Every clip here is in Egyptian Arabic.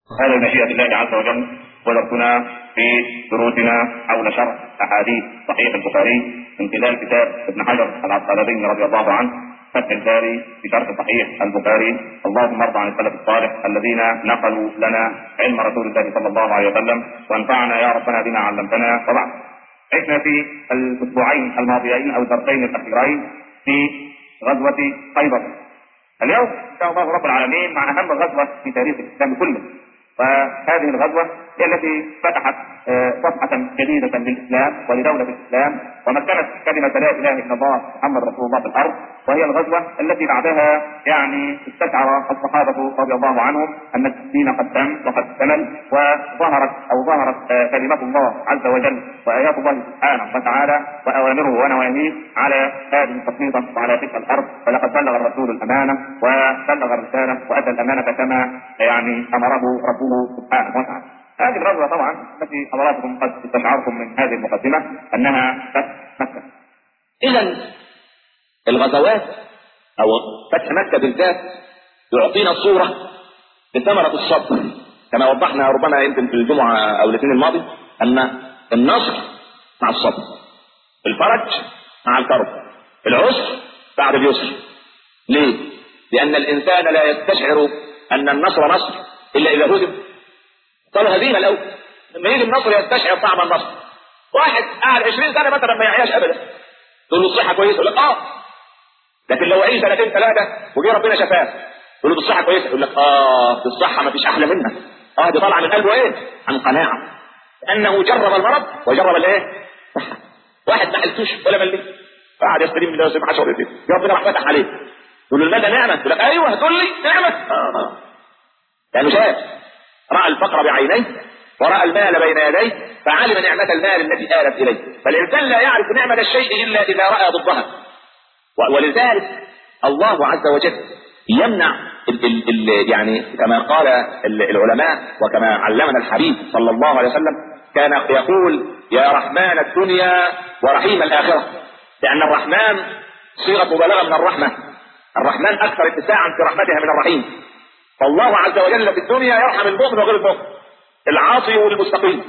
هذا مشيئة الله عز وجل ودرسنا في دروسنا حول شرح احاديث صحيح البخاري من خلال كتاب ابن حجر العسقلاني رضي الله عنه فتح الباري في شرح صحيح البخاري اللهم ارض عن السلف الصالح الذين نقلوا لنا علم رسول الله صلى الله عليه وسلم وانفعنا يا ربنا بما علمتنا وبعد عشنا في الاسبوعين الماضيين او الدرسين الاخيرين في غزوه خيبر اليوم ان شاء الله رب العالمين مع اهم غزوه في تاريخ الاسلام كله وهذه الغزوة هي التي فتحت آه، صفحة جديدة للإسلام ولدولة الإسلام ومكنت كلمة لا إله إلا الله محمد رسول الله في الأرض وهي الغزوة التي بعدها يعني استشعر الصحابة رضي الله عنهم أن الدين قد تم وقد اكتمل وظهرت أو ظهرت آه، كلمة الله عز وجل وآيات الله سبحانه وتعالى وأوامره ونواهيه على هذه التسليطة وعلى تلك الأرض فلقد بلغ الرسول الأمانة وبلغ الرسالة وأدى الأمانة كما يعني أمره ربه سبحانه وتعالى هذه الغزوة طبعا التي حضراتكم قد استشعرتم من هذه المقدمة أنها فتح مكة إذا الغزوات أو فتح مكة بالذات يعطينا صورة بثمرة الصبر كما وضحنا ربما يمكن في الجمعة أو الاثنين الماضي أن النصر مع الصبر الفرج مع الكرب العسر بعد اليسر ليه؟ لأن الإنسان لا يستشعر أن النصر نصر إلا إذا هزم قالوا هزيمة الأول لما يجي النصر يستشعر طعم النصر واحد قاعد 20 سنة مثلا ما يعياش أبدا تقول له الصحة كويسة يقول لك آه لكن لو عيش سنتين ثلاثة وجه ربنا شفاه تقول له الصحة كويسة يقول لك آه الصحة ما فيش أحلى منها آه دي طالعة من قلبه إيه؟ عن قناعة لأنه جرب المرض وجرب الإيه؟ صحة واحد ما حلتوش ولا ملي قاعد يستلم من لازم 10 دقيقة ربنا راح فتح عليه يقول له المدى نعمة يقول لك أيوه هتقول لي نعمة آه آه لأنه شاف رأى الفقر بعينيه ورأى المال بين يديه فعلم نعمة المال التي آلت إليه فالإنسان لا يعرف نعمة الشيء إلا إذا رأى ضدها ولذلك الله عز وجل يمنع ال ال ال يعني كما قال العلماء وكما علمنا الحبيب صلى الله عليه وسلم كان يقول يا رحمن الدنيا ورحيم الآخرة لأن الرحمن صيغة مبالغة من الرحمة الرحمن أكثر اتساعا في رحمتها من الرحيم فالله عز وجل في الدنيا يرحم المؤمن وغير المؤمن العاصي والمستقيم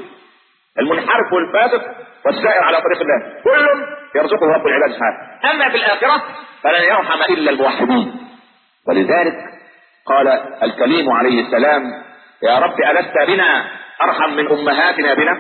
المنحرف والفاسق والسائر على طريق الله كل يرزقه رب العباد سبحانه اما في الاخره فلن يرحم الا الموحدين ولذلك قال الكليم عليه السلام يا رب ألست بنا أرحم من أمهاتنا بنا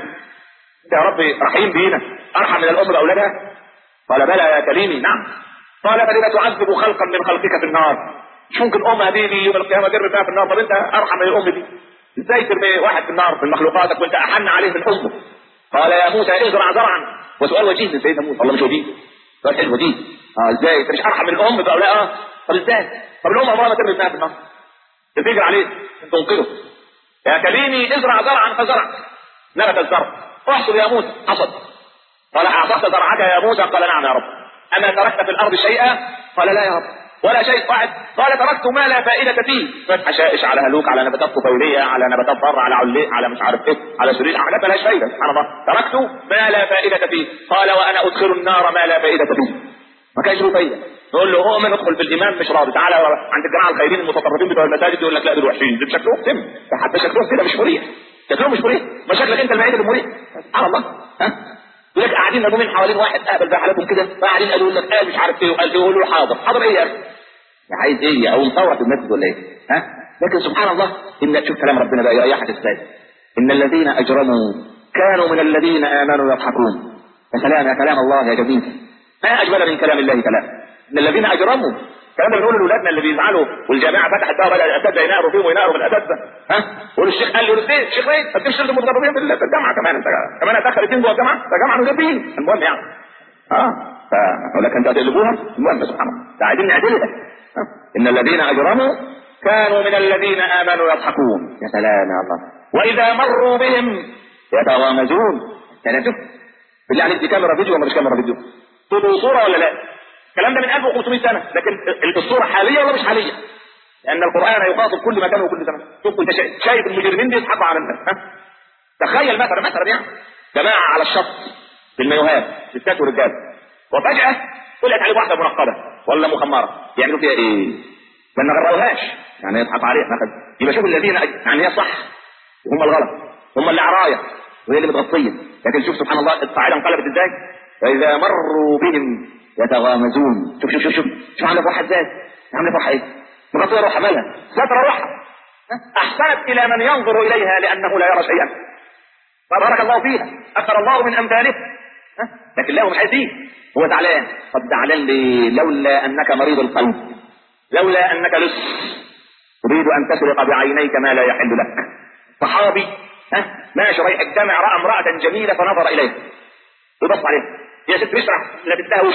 يا رب رحيم بينا أرحم من الأم بأولادها قال بلى يا كليمي نعم قال فلم تعذب خلقا من خلقك في النار مش ممكن ام هتيجي يوم القيامه ترمي فيها في النار طب انت ارحم من الام دي ازاي ترمي واحد في النار من مخلوقاتك وانت احن عليه من امه قال يا موسى ازرع زرعا وسؤال وجيه من سيدنا موسى الله مش وجيه سؤال حلو وجيه اه ازاي انت مش ارحم من الام بقى لا اه طب ازاي طب الام عمرها ما ترمي فيها في النار تفجر عليه تنقذه يا كريمي ازرع زرعا فزرع نبت الزرع احصد يا موسى حصد قال اعطيت زرعك يا موسى قال نعم يا رب اما تركت في الارض شيئا قال لا يا رب ولا شيء واحد قال تركت ما لا فائدة فيه شوية حشائش على هلوك على نباتات طفيلية على نباتات ضر على علي على مش عارف ايه على سرير حاجات مالهاش فايدة سبحان الله تركت ما لا فائدة فيه قال وانا ادخل النار ما لا فائدة فيه ما كانش له فايدة نقول له اؤمن ادخل في الايمان مش راضي تعالى عند الجماعه الخيرين المتطرفين بتوع المساجد يقول لك لا دول وحشين دول شكلهم تم حتى شكلهم كده مش مريح شكلهم مش مريح ما شكلك انت المعيد المريح سبحان الله ها يقول لك قاعدين نجومين حوالين واحد قابل بقى حالتهم كده قاعدين قالوا لك قال مش عارف ايه وقال ايه يقولوا له حاضر حاضر ايه يا اخي عايز ايه او مصور في المسجد ولا ايه ها لكن سبحان الله ان شوف كلام ربنا بقى يا احد ازاي ان الذين اجرموا كانوا من الذين امنوا يضحكون يا سلام يا كلام الله يا جميل ما اجمل من كلام الله كلام ان الذين اجرموا الكلام ده بنقوله لاولادنا اللي بيزعلوا والجامعه فتحت بقى بدا الاساتذه ينقروا فيهم وينقروا بالاساتذه ها يقول الشيخ قال له ليه الشيخ ليه ما تجيبش المتطرفين في الجامعه كمان انت كمان هتدخل اثنين جوه الجامعه ده جامعه مجربين المهم يعني اه ولكن انت هتقلبوها المهم سبحان الله عايزين نعدلها إن الذين أجرموا كانوا من الذين آمنوا يضحكون يا سلام يا الله وإذا مروا بهم يتغامزون يعني شوف بالله عليك دي كاميرا فيديو ولا مش كاميرا فيديو تبقوا صورة ولا لا الكلام ده من 1500 سنة لكن الصورة حالية ولا مش حالية لأن القرآن يخاطب كل مكان وكل زمان شوف أنت شايف المجرمين بيضحكوا على الناس ها تخيل مثلا مثلا يعني جماعة على الشط في المايوهات ستات ورجال وفجأة طلعت عليه واحدة منقبة ولا مخمرة يعملوا فيها ايه؟ ما نغروهاش يعني يضحك عليها مثلا يبقى شوف الذين يعني هي صح وهم الغلط هم اللي عراية وهي اللي متغطية لكن شوف سبحان الله القاعدة انقلبت ازاي فإذا مروا بهم يتغامزون شوف شوف شوف شوف شوف عاملة فرحة ازاي عاملة فرحة ايه مغطية روحها مالها ستر روحها أحسنت إلى من ينظر إليها لأنه لا يرى شيئا فبارك الله فيها أكثر الله من أمثاله ها؟ لكن له مش عايزين هو زعلان طب زعلان ليه لولا أنك مريض القلب لولا أنك لص تريد أن تسرق بعينيك ما لا يحل لك صحابي ها ماشي رايح الجامع رأى امرأة جميلة فنظر إليها وبص عليها يا ست مش راح لابس لها وش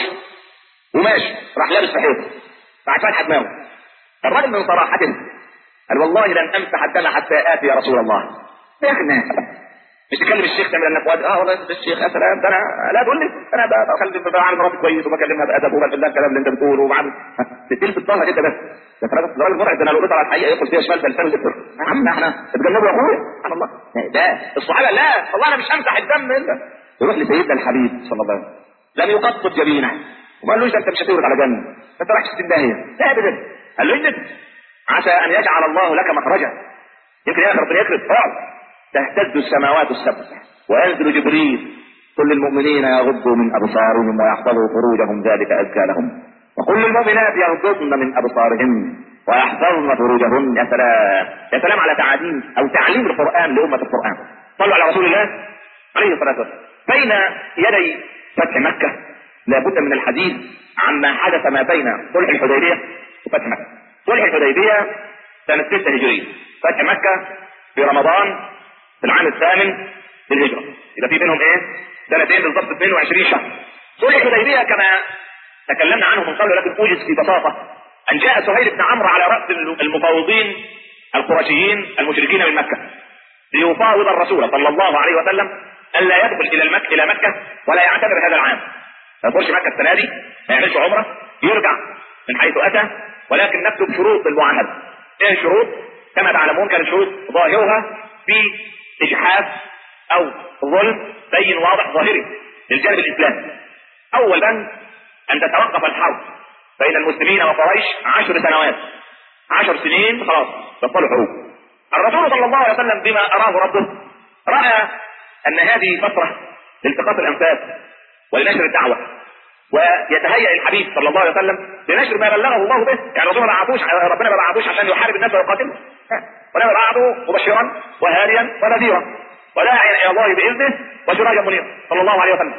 وماشي راح لابس في حيطه راح فاتحه دماغه الراجل من صراحته قال والله لن امسح الدم حتى اتي يا رسول الله يا اخي الناس مش تكلم الشيخ تعمل انك واد اه والله يا الشيخ يا سلام ده انا لا تقول لي انا بخلي بعمل مراتي كويس وبكلمها بادب وبقول لها الكلام اللي انت بتقوله وبعمل تلبس ظهرك انت بس ده راجل راجل مرعب ده انا لو قلت على الحقيقه يدخل فيها شمال بلسان ويكسر يا عم احنا اتجنبوا يا اخويا سبحان الله ده الصحابه لا والله انا مش همسح الدم انت يروح لسيدنا الحبيب صلى الله عليه وسلم لم يقطب جبينه وما قالوش ده انت مش هتورد على جنه انت رايح تستندهيه لا ابدا قال له اجلس عسى ان يجعل الله لك مخرجا يمكن يا اخي ربنا يكرم اقعد تهتز السماوات السبع وينزل جبريل كل المؤمنين يغضوا من ابصارهم ويحفظوا فروجهم ذلك ازكى لهم وكل المؤمنات يغضضن من ابصارهن ويحفظن فروجهن يا سلام يا سلام على تعاليم او تعليم القران لامه القران صلوا على رسول الله عليه الصلاه والسلام بين يدي فتح مكه لابد من الحديث عما حدث ما بين صلح الحديبيه وفتح مكه صلح الحديبيه سنه 6 هجريه فتح مكه في رمضان في العام الثامن للهجره يبقى في بينهم ايه سنتين بالضبط 22 شهر صلح الحديبيه كما تكلمنا عنه من قبل لكن اوجز في بساطه ان جاء سهيل بن عمرو على راس المفاوضين القرشيين المشركين من مكه ليفاوض الرسول صلى الله عليه وسلم الا يدخل الى المك الى مكه ولا يعتبر هذا العام ما يدخلش مكه السنه دي ما يعملش عمره يرجع من حيث اتى ولكن نكتب شروط المعاهده ايه الشروط كما تعلمون كانت شروط ظاهرها في اجحاف او ظلم بين واضح ظاهري للجانب الاسلامي اول بند ان تتوقف الحرب بين المسلمين وقريش عشر سنوات عشر سنين خلاص بطلوا حروب الرسول صلى الله عليه وسلم بما اراه ربه راى ان هذه فتره لالتقاط الانفاس ولنشر الدعوه ويتهيأ الحبيب صلى الله عليه وسلم لنشر ما بلغه الله به يعني الرسول ما بعثوش ربنا ما بعثوش عشان يحارب الناس ويقاتلهم ولما بعثه مبشرا وهاديا ونذيرا وداعيا الى الله باذنه وسراجا منيرا صلى الله عليه وسلم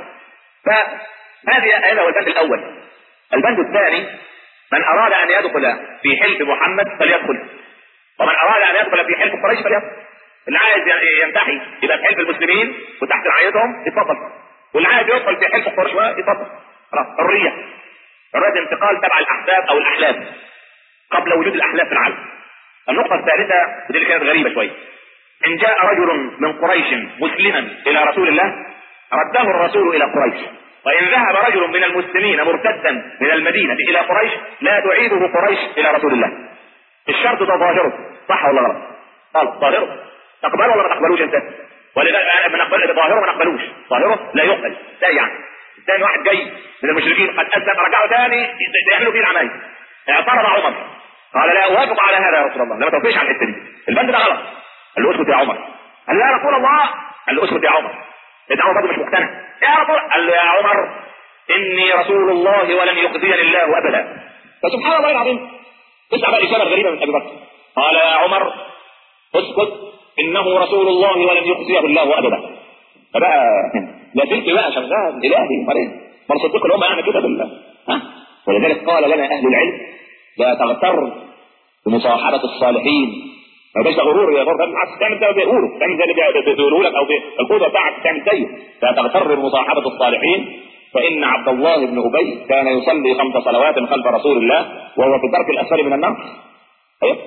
فهذه هذا هو البند الاول البند الثاني من اراد ان يدخل في حلف محمد فليدخل ومن اراد ان يدخل في حلف قريش فليدخل اللي عايز ينتحي يبقى في حلف المسلمين وتحت رعايتهم يتفضل واللي عايز يدخل في حلف قريش يتفضل خلاص حريه حريه انتقال تبع الاحزاب او الاحلاف قبل وجود الاحلاف في العالم النقطه الثالثه ودي اللي كانت غريبه شويه ان جاء رجل من قريش مسلما الى رسول الله رده الرسول الى قريش وان ذهب رجل من المسلمين مرتدا من المدينه الى قريش لا تعيده قريش الى رسول الله الشرط ده ظاهره صح ولا غلط؟ قال ظاهره تقبله ولا ما تقبلوش انت؟ ولذلك ما نقبل ظاهره ما نقبلوش ظاهره لا يقبل ده يعني ثاني واحد جاي من المشركين قد اسلم رجعوا ثاني يعملوا فيه العمايل اعترض عمر قال لا اوافق على هذا يا رسول الله لا ما توافقش على الحته دي البند ده غلط قال له اسكت يا عمر قال له يا رسول الله قال له اسكت يا عمر سيدنا عمر برضه مش مقتنع يا رسول قال له يا عمر اني رسول الله ولن يخزيني الله ابدا فسبحان الله العظيم تسمع بقى الاجابه الغريبه من ابي بكر قال يا عمر اسكت انه رسول الله ولن يخزيه الله ابدا فبقى لا زلت بقى شغال الهي مريض ما صدق الامه يعني كده بالله ها ولذلك قال لنا اهل العلم لا تغتر بمصاحبه الصالحين ما بقاش غرور يا غرور بالعكس تعمل زي ما بيقولوا تعمل زي اللي بيقولوا لك او القدوه بتاعك تعمل زيه لا تغتر بمصاحبه الصالحين فان عبد الله بن ابي كان يصلي خمس صلوات خلف رسول الله وهو في الدرك الاسفل من النار ايوه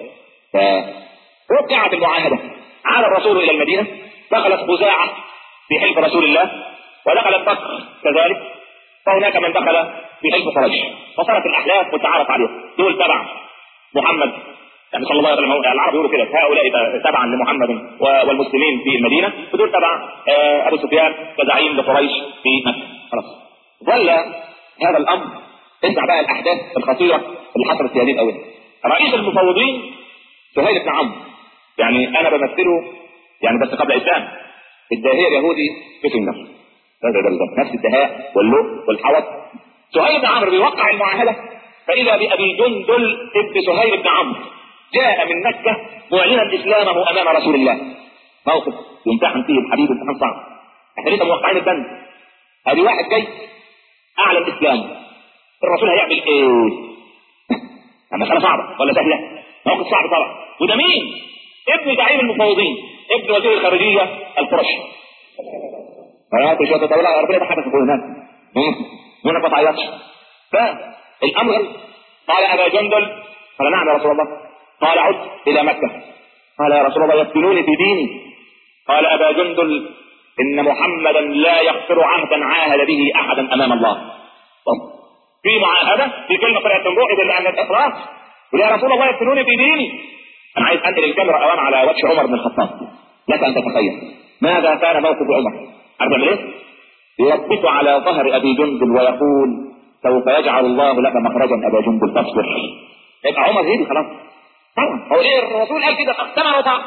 فوقعت المعاهده عاد الرسول الى المدينه دخلت خزاعه في حلف رسول الله ودخل بكر كذلك فهناك من دخل في حلف قريش فصارت الاحلاف متعارف عليها دول تبع محمد يعني صلى الله عليه وسلم العرب يقولوا كده هؤلاء تبعا لمحمد والمسلمين في المدينه ودول تبع ابو سفيان كزعيم لقريش في مكه خلاص ظل هذا الامر اسمع بقى الاحداث الخطيره اللي حصلت في هذه الاونه رئيس المفوضين سهيل بن عمرو يعني انا بمثله يعني بس قبل الاسلام الداهيه اليهودي في النار هذا ده نفس الدهاء واللؤ والحوض سهيل بن عمرو بيوقع المعاهده فاذا بابي جندل ابن سهيل بن عمرو جاء من مكه معلنا اسلامه امام رسول الله موقف يمتحن فيه الحبيب امتحان صعب احنا لسه موقعين البند ادي واحد جاي اعلن اسلامه الرسول هيعمل ايه؟ مسألة صعبة ولا سهلة؟ موقف صعب طبعا وده مين؟ ابن زعيم المفوضين ابن وزير الخارجية القرشي ها مش هتطلع ربنا يضحكك في هناك هنا ما تعيطش فالامر قال ابا جندل قال نعم يا رسول الله قال عد الى مكه قال يا رسول الله يفتنوني في ديني قال ابا جندل ان محمدا لا يغفر عهدا عاهد به احدا امام الله طب في معاهده في كلمه طلعت من روحي بالله عن الاخلاص يا رسول الله يفتنوني في ديني انا عايز انقل الكاميرا اوام على وجه عمر بن الخطاب لك ان تتخيل ماذا كان موقف عمر عارف يعمل ايه؟ يربط على ظهر ابي جندل ويقول سوف يجعل الله لك مخرجا ابا جندل فاصبر يبقى عمر هيدي خلاص طبعا هو ايه الرسول قال كده اقسم وطاع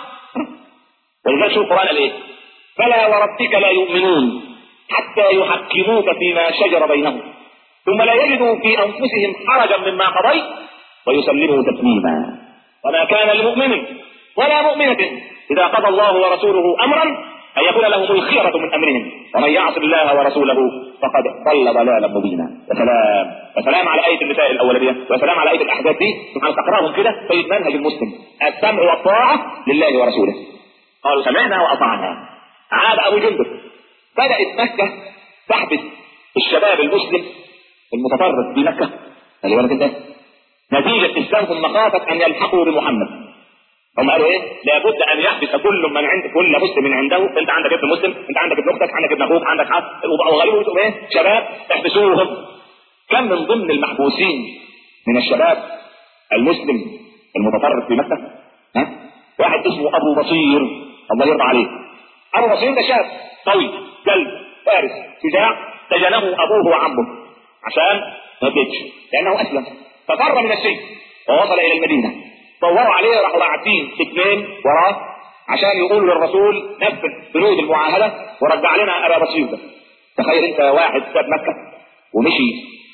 ولذلك شوف القران قال ايه؟ فلا وربك لا يؤمنون حتى يحكموك فيما شجر بينهم ثم لا يجدوا في انفسهم حرجا مما قضيت ويسلموا تسليما وما كان لمؤمن ولا مؤمنة إذا قضى الله ورسوله أمرا أن يكون لهم الخيرة من أمرهم ومن يعص الله ورسوله فقد ضل ضلالا مبينا يا سلام يا سلام على آية النساء الأولانية ويا سلام على آية الأحزاب دي سبحان تقراهم كده في منهج المسلم السمع والطاعة لله ورسوله قالوا سمعنا وأطعنا عاد أبو جندب بدأت مكة تحبس الشباب المسلم المتطرف في مكة خلي بالك انت نتيجة إسلامهم مخافة أن يلحقوا بمحمد هم قالوا ايه؟ لابد ان يحبس كل من عند كل مسلم عنده، انت عندك ابن مسلم، انت عندك ابن اختك، عندك ابن اخوك، عندك حد، وغالبهم ايه؟ شباب احبسوهم. كم من ضمن المحبوسين من الشباب المسلم المتطرف في مكه؟ ها؟ واحد اسمه ابو بصير الله يرضى عليه. ابو بصير ده شاب قوي، جلد، فارس، شجاع، سجنه ابوه وعمه عشان ما يبيتش لانه اسلم ففر من السجن ووصل الى المدينه دوروا عليه راحوا باعتين اثنين وراه عشان يقولوا للرسول نفذ بنود المعاهده ورجع لنا ابا بصير ده تخيل انت واحد ساب مكه ومشي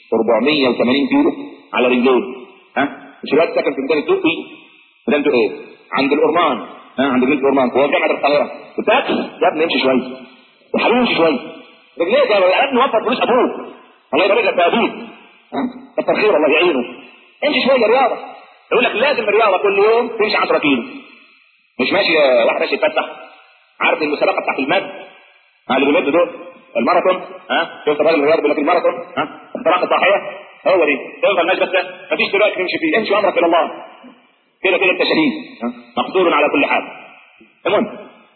480 كيلو على رجليه ها مش الواد ساكن في ميدان الدقي ميدان الدقي ايه؟ عند الأرمان ها عند جنينه الأرمان هو جامعه القاهره قلت يا ابني امشي شويه يا حبيبي امشي شويه رجليه ده يا ابني وفر فلوس ابوك الله يبارك لك يا ابوك كتر خير الله يعينه امشي شويه رياضه يقول لك لازم الرياضه كل يوم تمشي 10 كيلو مش ماشي واحد ماشي يتفتح عارف المسابقه بتاعت المد ها اللي بيمد دول الماراثون ها شفت الراجل الرياضي بيقول لك الماراثون ها اختراق الضاحيه هو دي تفضل ماشي بس مفيش دلوقتي تمشي فيه امشي امرك الى الله كده كده انت شهيد مقدور على كل حال المهم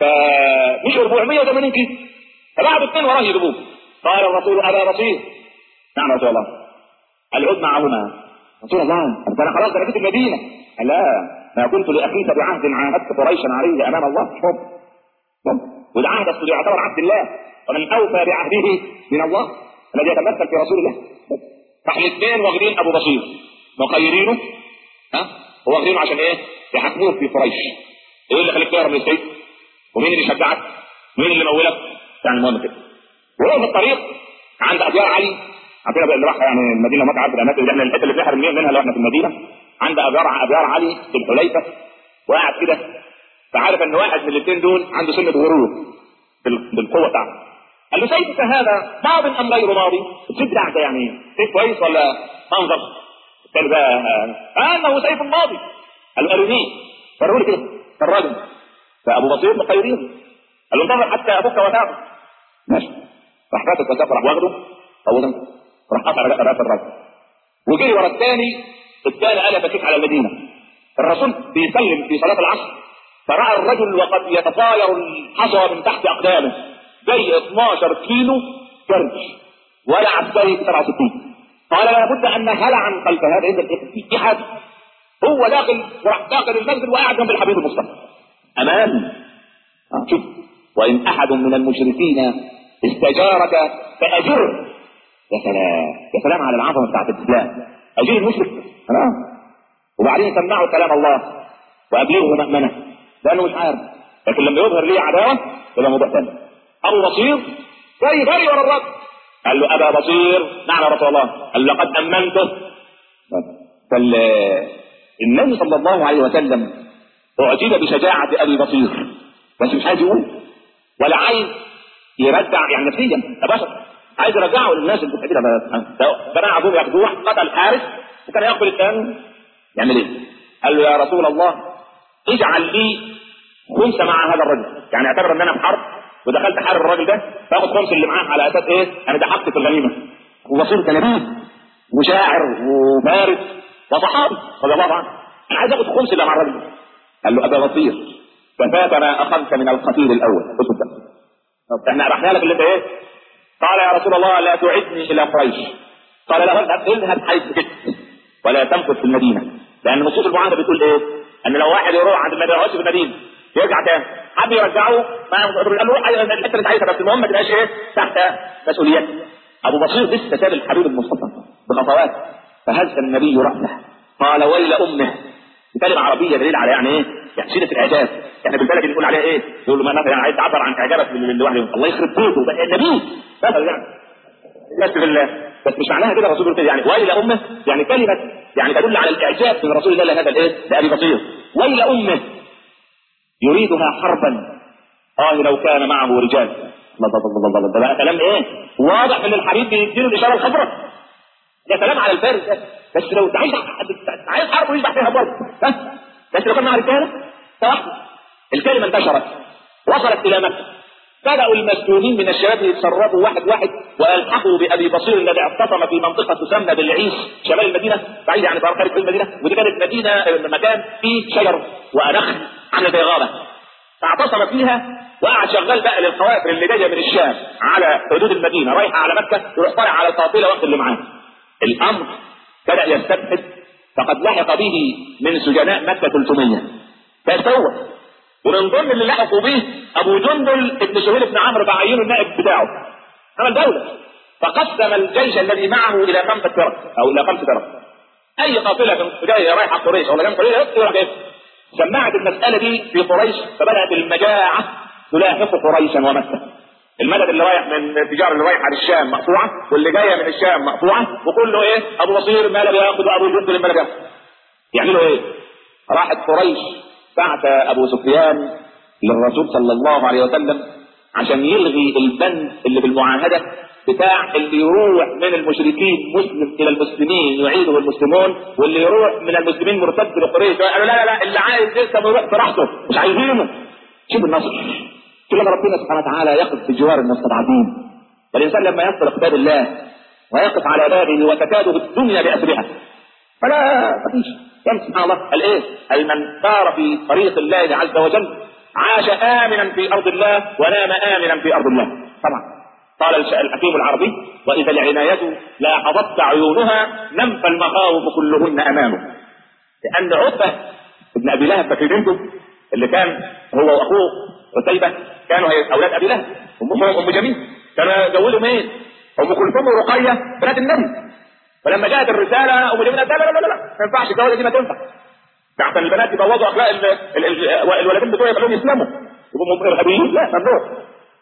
فمش 480 كيلو فبعد اثنين وراه يجيبوه قال الرسول ابا بصير نعم يا رسول الله العد معهما رسول الله انت انا خلاص انا جيت المدينه لا ما كنت لاخيك بعهد عاهدت قريشا عليه امام الله حب حب والعهد اصله يعتبر عبد الله ومن اوفى بعهده من الله الذي يتمثل في رسول الله راح الاثنين واخدين ابو بصير مخيرينه ها واخدينه عشان ايه؟ يحكموه في قريش ايه اللي خليك تهرب من السيف؟ ومين اللي شجعك؟ مين اللي مولك؟ يعني المهم كده وهو في الطريق عند ابيار علي عارفين اللي راح يعني المدينه مكه عارف الاماكن اللي احنا الحته اللي بنحرم منها لو احنا في المدينه عند ابيار ابيار علي في الحليفه وقاعد كده فعارف ان واحد من الاثنين دول عنده سنه غرور بالقوه بتاعته قال له سيفك هذا ماض ام غير ماضي؟ السيف بتاعك يعني سيف كويس ولا منظر؟ قال بقى آه انه سيف ماضي قال له ارنيه فروني كده الراجل فابو بصير مخيرين قال له انتظر حتى ابوك وتابع ماشي راح فاتت وتابع راح واخده اولا راح قطع راس الراجل وجري ورا الثاني الثاني قلب كيف على المدينه الرسول بيسلم في صلاه العصر فراى الرجل وقد يتطاير الحصى من تحت اقدامه زي 12 كيلو كرش ولا عسكري 67 قال لابد ان هلعا خلف هذا اذا في حد هو داخل وراح داخل المسجد وقاعد جنب الحبيب المصطفى امان آه شوف وان احد من المشركين استجارك فاجره يا سلام يا سلام على العظمه بتاعت الاسلام اجير المشرك خلاص وبعدين سمعوا كلام الله وابلغه مأمنه لانه مش عارف لكن لما يظهر لي عداوه يبقى موضوع ثاني ابو بصير جاي جري ورا الرجل قال له ابا بصير نعم يا رسول الله قال له لقد امنته فالنبي صلى الله عليه وسلم اعجب بشجاعه ابي بصير بس مش عايز يقول ولا عايز يرجع يعني نفسيا ده بشر عايز يرجعه للناس اللي كده بنى ابوه ياخدوه قتل حارس وكان يقبل الثاني يعمل ايه؟ قال له يا رسول الله اجعل لي خمس مع هذا الرجل يعني اعتبر ان انا في حرب ودخلت حارب الراجل ده فاخد خمس اللي معاه على اساس ايه؟ انا ده حقي في الغنيمه وبصير كنبيه وشاعر وبارد وصحابي رضي الله عنه انا عايز اخد خمس اللي مع الراجل ده قال له ابا بصير كفاك ما اخذت من القتيل الاول اسكت بقى. طب احنا رحنا لك اللي انت ايه؟ قال يا رسول الله لا تعدني الى قريش قال له اذهب اذهب حيث شئت ولا تمكث في المدينه لان نصوص المعاهده بتقول ايه؟ ان لو واحد يروح عند المدينه يقعدش في المدينه يرجع تاني حد يرجعه ما قال له روح الحته اللي انت عايزها بس المهم ما تبقاش ايه تحت مسؤوليتك ابو بصير لسه ساب الحبيب المصطفى بخطوات فهز النبي راسه قال ويل امه بكلمه عربيه دليل على يعني ايه؟ يعني شده الاعجاز احنا بالبلد بنقول عليها ايه؟ يقول له ما مثلا عايز تعبر عن اعجابك لواحد الله يخرب بيته بقى النبي مثلا يعني بس بالله بس مش معناها كده الرسول كده يعني ويل امه يعني كلمه يعني تدل على الاعجاب من رسول الله لهذا الايه؟ لابي بصير ويل امه يريدها حربا اه لو كان معه رجال الله الله الله الله ده بقى كلام ايه؟ واضح ان الحبيب بيديله الاشاره الخضراء ده كلام على الفارس ده بس لو عايز عايز حرب ويشبع فيها برضه ها بس لو كان مع رجاله فواحده الكلمه انتشرت وصلت الى مكه بدأوا المسجونين من الشباب يتسربوا واحد واحد والحقوا بأبي بصير الذي اعتصم في منطقة تسمى بالعيش شمال المدينة بعيد عن خارج المدينة ودي كانت مدينة مكان فيه شجر ونخل عاملة زي غابة فاعتصم فيها وقعد شغال بقى للقوافل اللي جايه من الشام على حدود المدينه رايحه على مكه يروح طالع على القافله وقت اللي معاه. الامر بدا يستبحث فقد لحق به من سجناء مكه 300 فاستوى ومن ضمن اللي لحقوا به ابو جندل ابن سهيل بن عمرو بعينه النائب بتاعه عمل دوله فقسم الجيش الذي معه الى خمسه فرق او الى خمس فرق اي قافله جايه رايحه قريش ولا جنب قريش يروح جاي سمعت المساله دي في قريش فبدات المجاعه تلاحق قريشا ومكه المدد اللي رايح من التجاره اللي رايحه للشام مقطوعه واللي جايه من الشام مقطوعه وكله ايه ابو بصير ما لا بياخذ ابو جندل ما لا بياخذ يعملوا ايه؟ راحت قريش بعث ابو سفيان للرسول صلى الله عليه وسلم عشان يلغي البند اللي في المعاهده بتاع اللي يروح من المشركين مسلم الى المسلمين يعيده المسلمون واللي يروح من المسلمين مرتد لقريش قالوا لا لا لا اللي عايز يركب يروح براحته مش عايزينه شوف النصر كلما ربنا سبحانه وتعالى يقف في جوار المستضعفين والانسان لما يصل كتاب الله ويقف على بابه وتكاد الدنيا باسرها فلا مفيش يعني سبحان الله قال ايه؟ قال من سار في طريق الله عز وجل عاش امنا في ارض الله ونام امنا في ارض الله طبعا قال الحكيم العربي واذا العنايه لاحظت عيونها نمف المخاوف كلهن امامه لان عتبه ابن ابي لهب فاكرين اللي كان هو واخوه عتيبه كانوا هي اولاد ابي لهب ام ام جميل كانوا جوزوا مين؟ ام كلثوم ورقيه بنات النبي فلما جاءت الرساله ام جميل قالت لا لا لا لا ما ينفعش الجوازه دي ما تنفع تحت البنات يبوظوا اخلاق ال- ال- ال- الولدين بتوعي يخلوهم يسلموا يبقوا ارهابيين لا ممنوع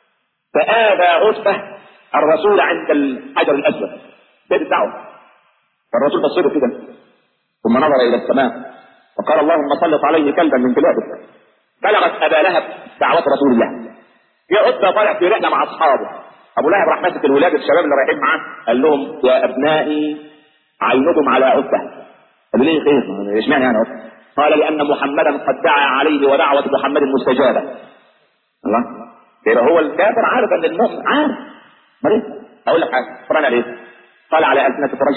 فآذى عتبة الرسول عند الحجر الأسود بيت الدعوة فالرسول بص له كده ثم نظر إلى السماء وقال اللهم سلط عليه كلبا من كلابك بلغت أبا لهب دعوة رسول الله في عتبة طالع في رحلة مع أصحابه أبو لهب راح ماسك الولاد الشباب اللي رايحين معاه قال لهم يا أبنائي عينكم على عتبة قالوا ليه خير اشمعنى يعني عتبة قال لأن محمدا قد دعا عليه ودعوة محمد مستجابة الله يبقى هو الكافر عارف ان المؤمن عارف امال ايه؟ اقول لك حاجه القران قال ايه؟ قال على السنه قريش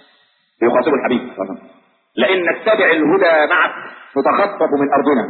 يخاطب الحبيب صلى الله عليه وسلم لئن نتبع الهدى معك نتخطف من ارضنا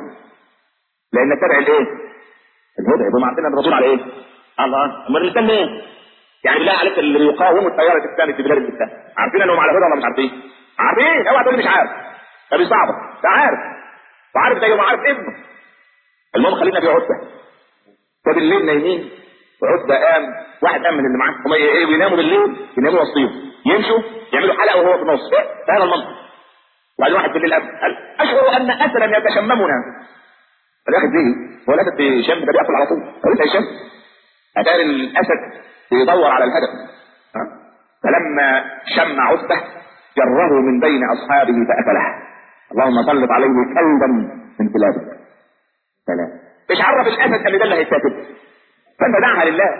لئن نتبع الايه؟ الهدى يبقى عندنا الرسول على ايه؟ الله امال الاسلام ايه؟ يعني بالله عليك اللي بيقاوموا التيار الاسلامي في بلاد الاسلام عارفين انهم على هدى ولا مش عارفين؟ عارفين اوعى تقول مش عارف ده دي صعبه ده عارف وعارف زي ما عارف ابنه المهم خلينا في عتبه فبالليل نايمين وعتبه قام واحد قام من اللي معاه هم ايه بيناموا بالليل يناموا وسطيهم يمشوا يعملوا حلقه وهو في النص إيه؟ في هذا المنطق وبعدين واحد بالليل قام قال اشعر ان اسدا يتشممنا قال يا اخي ليه؟ هو الاسد بيشم ده بياكل على طول هو لسه يشم اتاري الاسد بيدور على الهدف ها؟ فلما شم عتبه جره من بين اصحابه فاكله اللهم سلط عليه كلبا من كلابك سلام ايش عرف الاسد ان ده اللي هيتاكل فانت دعها لله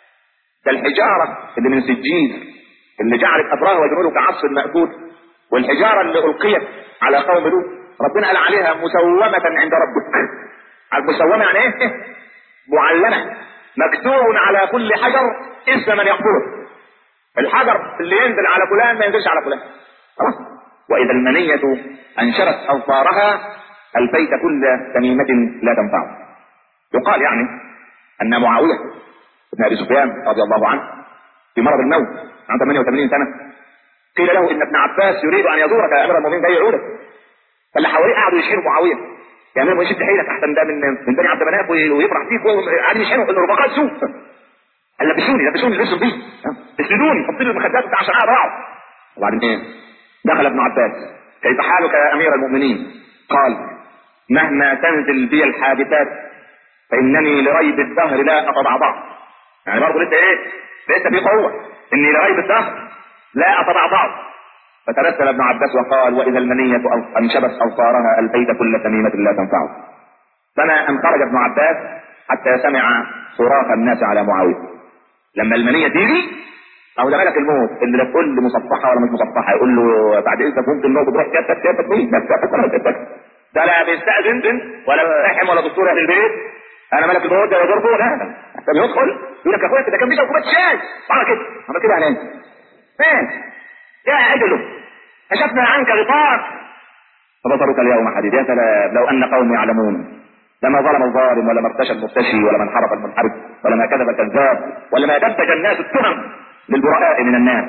ده الحجاره اللي من سجين اللي جعلت ابراه وجنوده كعصف ماكول والحجاره اللي القيت على قوم لوط ربنا قال عليها مسومه عند ربك المسومه يعني ايه؟ معلمه مكتوب على كل حجر اسم من يقتله الحجر اللي ينزل على فلان ما ينزلش على فلان خلاص واذا المنيه انشرت اوطارها البيت كل تميمه لا تنفعه يقال يعني ان معاويه بن ابي سفيان رضي الله عنه في مرض الموت عن 88 سنه قيل له ان ابن عباس يريد ان يزورك يا امير المؤمنين جاي يعودك فاللي حواليه قعدوا يشيروا معاويه يا امير المؤمنين شد حيلك احسن ده من من بني عبد مناف ويفرح فيك وقعدوا يشيروا ان الرفقاء سوء قال لبسوني لبسوني لبسوا بيه اسندوني حطوا لي المخدات بتاع عشان اقعد اقعد وبعدين ايه دخل ابن عباس كيف حالك يا امير المؤمنين قال مهما تنزل بي الحادثات فانني لريب الدهر لا اتضعضع يعني برضه لسه ايه لسه في قوه اني لريب الدهر لا اتضعضع فتبسم ابن عباس وقال واذا المنيه أو- انشبت اوصارها البيت كل تميمه لا تنفعه فما ان خرج ابن عباس حتى سمع صراخ الناس على معاويه لما المنيه تيجي او ده ملك الموت اللي لا تقول لي مصفحه ولا مش مصفحه يقول له بعد اذنك ممكن الموت تروح كتك كتك مين كتك ولا كتك ده لا بيستاذن دن ولا رحم ولا دكتور اهل البيت انا ملك الموت ده يضربه لا ده بيدخل يقول لك يا اخويا ده كان بيشرب كوبايه شاي عمل كده عمل كده يعني فين يا اجله كشفنا عنك غطاء فبصرك اليوم حديد يا سلام لو ان قوم يعلمون لما ظلم الظالم ولا ما ارتشى المرتشي ولا من حرف المنحرف ولا ما كذب الكذاب ولا ما دبج الناس التهم للبراء من الناس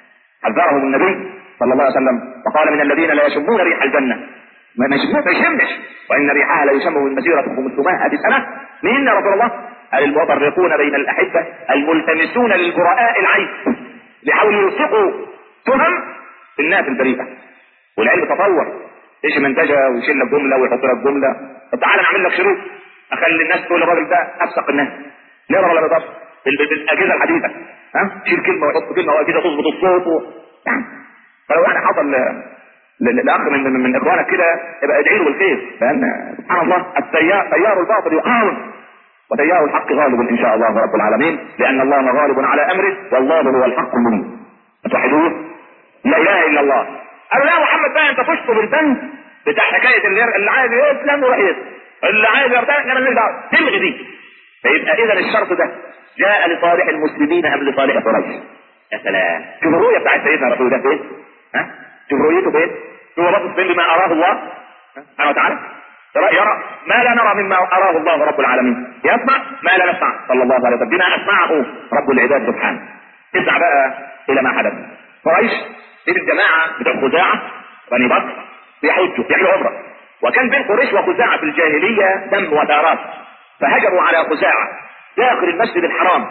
حذرهم النبي صلى الله عليه وسلم وقال من الذين لا يشمون ريح الجنه ما ما يشمون ما يشمش وان ريحها لا يشم من مسيره 500 سنه مين يا رسول الله؟ قال المفرقون بين الاحبه الملتمسون للبراء العيب ليحاولوا يلصقوا تهم الناس البريئه والعلم تطور ايش منتجها ويشيل لك جمله ويحط لك جمله طب تعالى نعمل لك شروط اخلي الناس تقول الراجل ده افسق الناس نقرا ولا بالظبط بال- بالاجهزه الحديثه ها شيل كلمه ويحط كلمه واجهزه تظبط الصوت و... يعني فلو يعني حصل ل- ل- لاخ من, من, من اخوانك كده يبقى ادعي له بالخير لان سبحان الله التيار تيار الباطل يقاوم وتيار الحق غالب ان شاء الله رب العالمين لان الله غالب على امره والله هو الحق المبين اتوحدوه لا اله الا الله قالوا لا محمد بقى انت تشطب البند بتاع حكايه اللي, اللي عايز يسلم ويروح يسلم اللي عايز يرتاح انا ماليش دعوه تلغي دي فيبقى اذا الشرط ده جاء لصالح المسلمين ام لصالح قريش يا سلام شوف الرؤيه بتاعت سيدنا رسول الله فين ها شوف رؤيته فين هو باصص فين بما اراه الله سبحانه وتعالى يرى, يرى ما لا نرى مما اراه الله رب العالمين يسمع ما لا نسمع صلى الله عليه وسلم بما اسمعه رب العباد سبحانه اسمع بقى الى ما حدث قريش دي الجماعه بتوع خزاعه بني بكر بيحجوا بيعملوا عمره وكان بين قريش وخزاعه في الجاهليه دم ودارات فهجموا على خزاعه داخل المسجد الحرام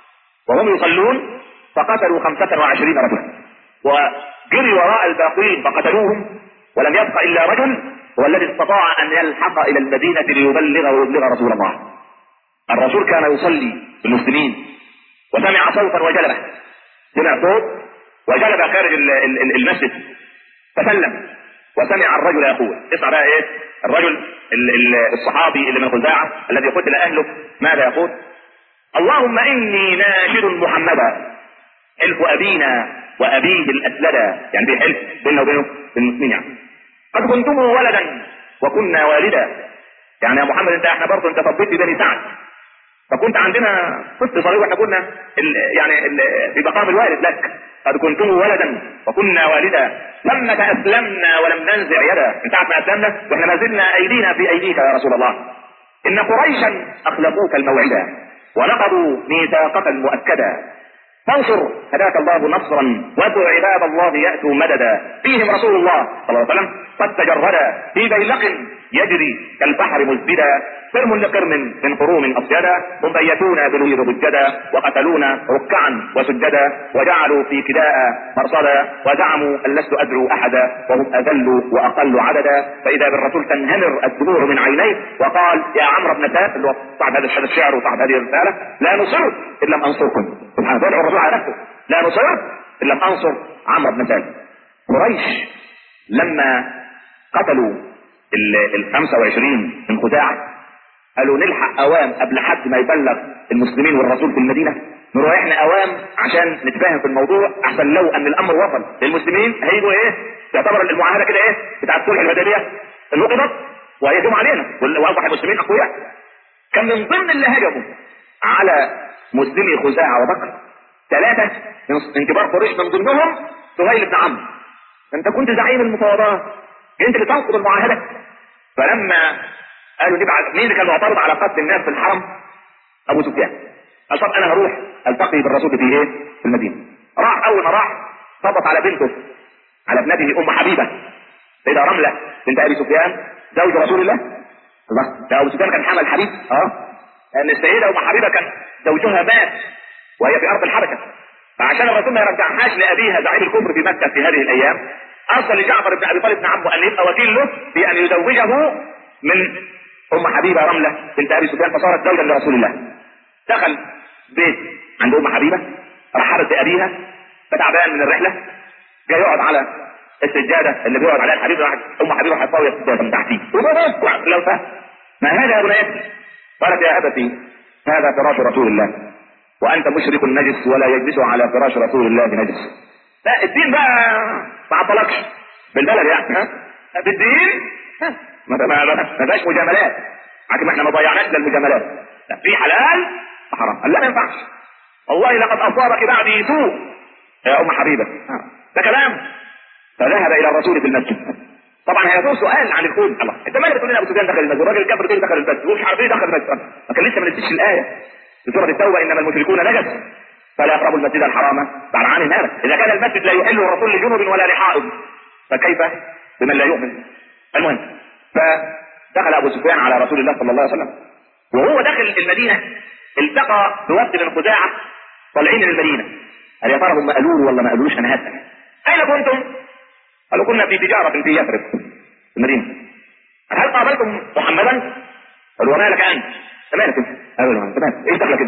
وهم يصلون فقتلوا خمسة وعشرين رجلا وجري وراء الباقين فقتلوهم ولم يبق إلا رجل هو الذي استطاع أن يلحق إلى المدينة ليبلغ ويبلغ رسول الله الرسول كان يصلي بالمسلمين وسمع صوتا وجلبه سمع صوت وجلب خارج ال- ال- ال- المسجد فسلم وسمع الرجل يقول اسمع بقى ايه الرجل ال- ال- الصحابي اللي من خزاعه الذي قتل اهله ماذا يقول اللهم اني ناشد محمدا حلف ابينا وابيه الاسلدا يعني بيحلف بيننا وبينه المسلمين يعني قد كنتم ولدا وكنا والدا يعني يا محمد انت احنا برضه انت فضيت بني سعد فكنت عندنا طفل صغير واحنا كنا ال يعني ال في مقام الوالد لك قد كنتم ولدا وكنا والدا ثمة اسلمنا ولم ننزع يدا من ساعة ما اسلمنا واحنا ما زلنا ايدينا في ايديك يا رسول الله ان قريشا اخلفوك الموعدا ونقضوا ميثاقك المؤكدا فانصر هداك الله نصرا وادع عباد الله ياتوا مددا فيهم رسول الله صلى الله عليه وسلم قد تجردا في بيلق يجري كالبحر مزبدا قرم لقرم من قروم أصيدا هم بيتونا بالوير ضجدا وقتلونا ركعا وسجدا وجعلوا في كداء مرصدا وزعموا أن لست أدعو أحدا وهم أذل وأقل عددا فإذا بالرسول تنهمر الدموع من عينيه وقال يا عمرو بن ثابت اللي هو صاحب هذا الشعر وصاحب هذه الرسالة لا نصر إن لم أنصركم سبحان الله الرسول على نفسه لا نصر إن لم أنصر عمرو بن ثابت قريش لما قتلوا ال 25 من خزاعة قالوا نلحق اوام قبل حد ما يبلغ المسلمين والرسول في المدينه نروح احنا اوام عشان نتفاهم في الموضوع احسن لو ان الامر وصل للمسلمين هيجوا ايه تعتبر المعاهده كده ايه بتاعت صلح الهدابيه نقضت وهيهجموا علينا واصبح المسلمين اقوياء كان من ضمن اللي هجموا على مسلمي خزاعه وبكر ثلاثه من كبار قريش من ضمنهم سهيل بن عمرو انت كنت زعيم المفاوضات انت اللي تنقض المعاهده فلما قالوا نبعث مين اللي كان معترض على قتل الناس في الحرم ابو سفيان قال طب انا هروح التقي بالرسول في ايه في المدينه راح اول ما راح خبط على بنته على ابنته ام حبيبه سيده رمله بنت ابي سفيان زوج رسول الله الله ده ابو سفيان كان حمل حبيب اه لان السيده ام حبيبه كان زوجها مات وهي في ارض الحبشه فعشان الرسول ما يرجعهاش لابيها زعيم الكفر في مكه في هذه الايام ارسل لجعفر بن ابي طالب بن عمه ان يبقى وكيل له بان يزوجه من ام حبيبه رمله بنت ابي سفيان فصارت زوجا لرسول الله دخل بيت عند ام حبيبه رحبت بابيها فتعبان من الرحله جاي يقعد على السجاده اللي بيقعد عليها الحبيب راحت ام حبيبه راحت طاويه السجاده من تحتيه لو فهم ما هذا يا بنيتي قالت يا ابتي هذا فراش رسول الله وانت مشرك نجس ولا يجلس على فراش رسول الله نجس لا الدين بقى ما عطلكش بالبلد يعني ها بالدين ما ما ما بقاش مجاملات لكن احنا ما ضيعناش للمجاملات لا في حلال وحرام قال لا ما ينفعش والله لقد اصابك بعدي سوء يا ام حبيبه ده كلام فذهب الى الرسول في المسجد طبعا هيكون سؤال عن الكون الله انت مالك بتقول لنا ابو سفيان دخل المسجد الراجل الكافر دخل المسجد ومش عارف ايه دخل المسجد ما كان لسه ما نزلش الايه في سوره التوبه انما المشركون نجس فلا يقربوا المسجد الحرام بعد عام هذا اذا كان المسجد لا يحل الرسول لجنب ولا لحائض فكيف بمن لا يؤمن المهم فدخل ابو سفيان على رسول الله صلى الله عليه وسلم وهو داخل المدينه التقى بوفد من خزاعه طالعين من المدينه قال يا ترى هم قالوا له ولا ما قالولوش انا هسال اين كنتم؟ قالوا كنا في تجاره في يثرب في المدينه هل قابلتم محمدا؟ قالوا وما لك انت؟ مالك انت؟ قالوا له تمام ايش دخلك انت؟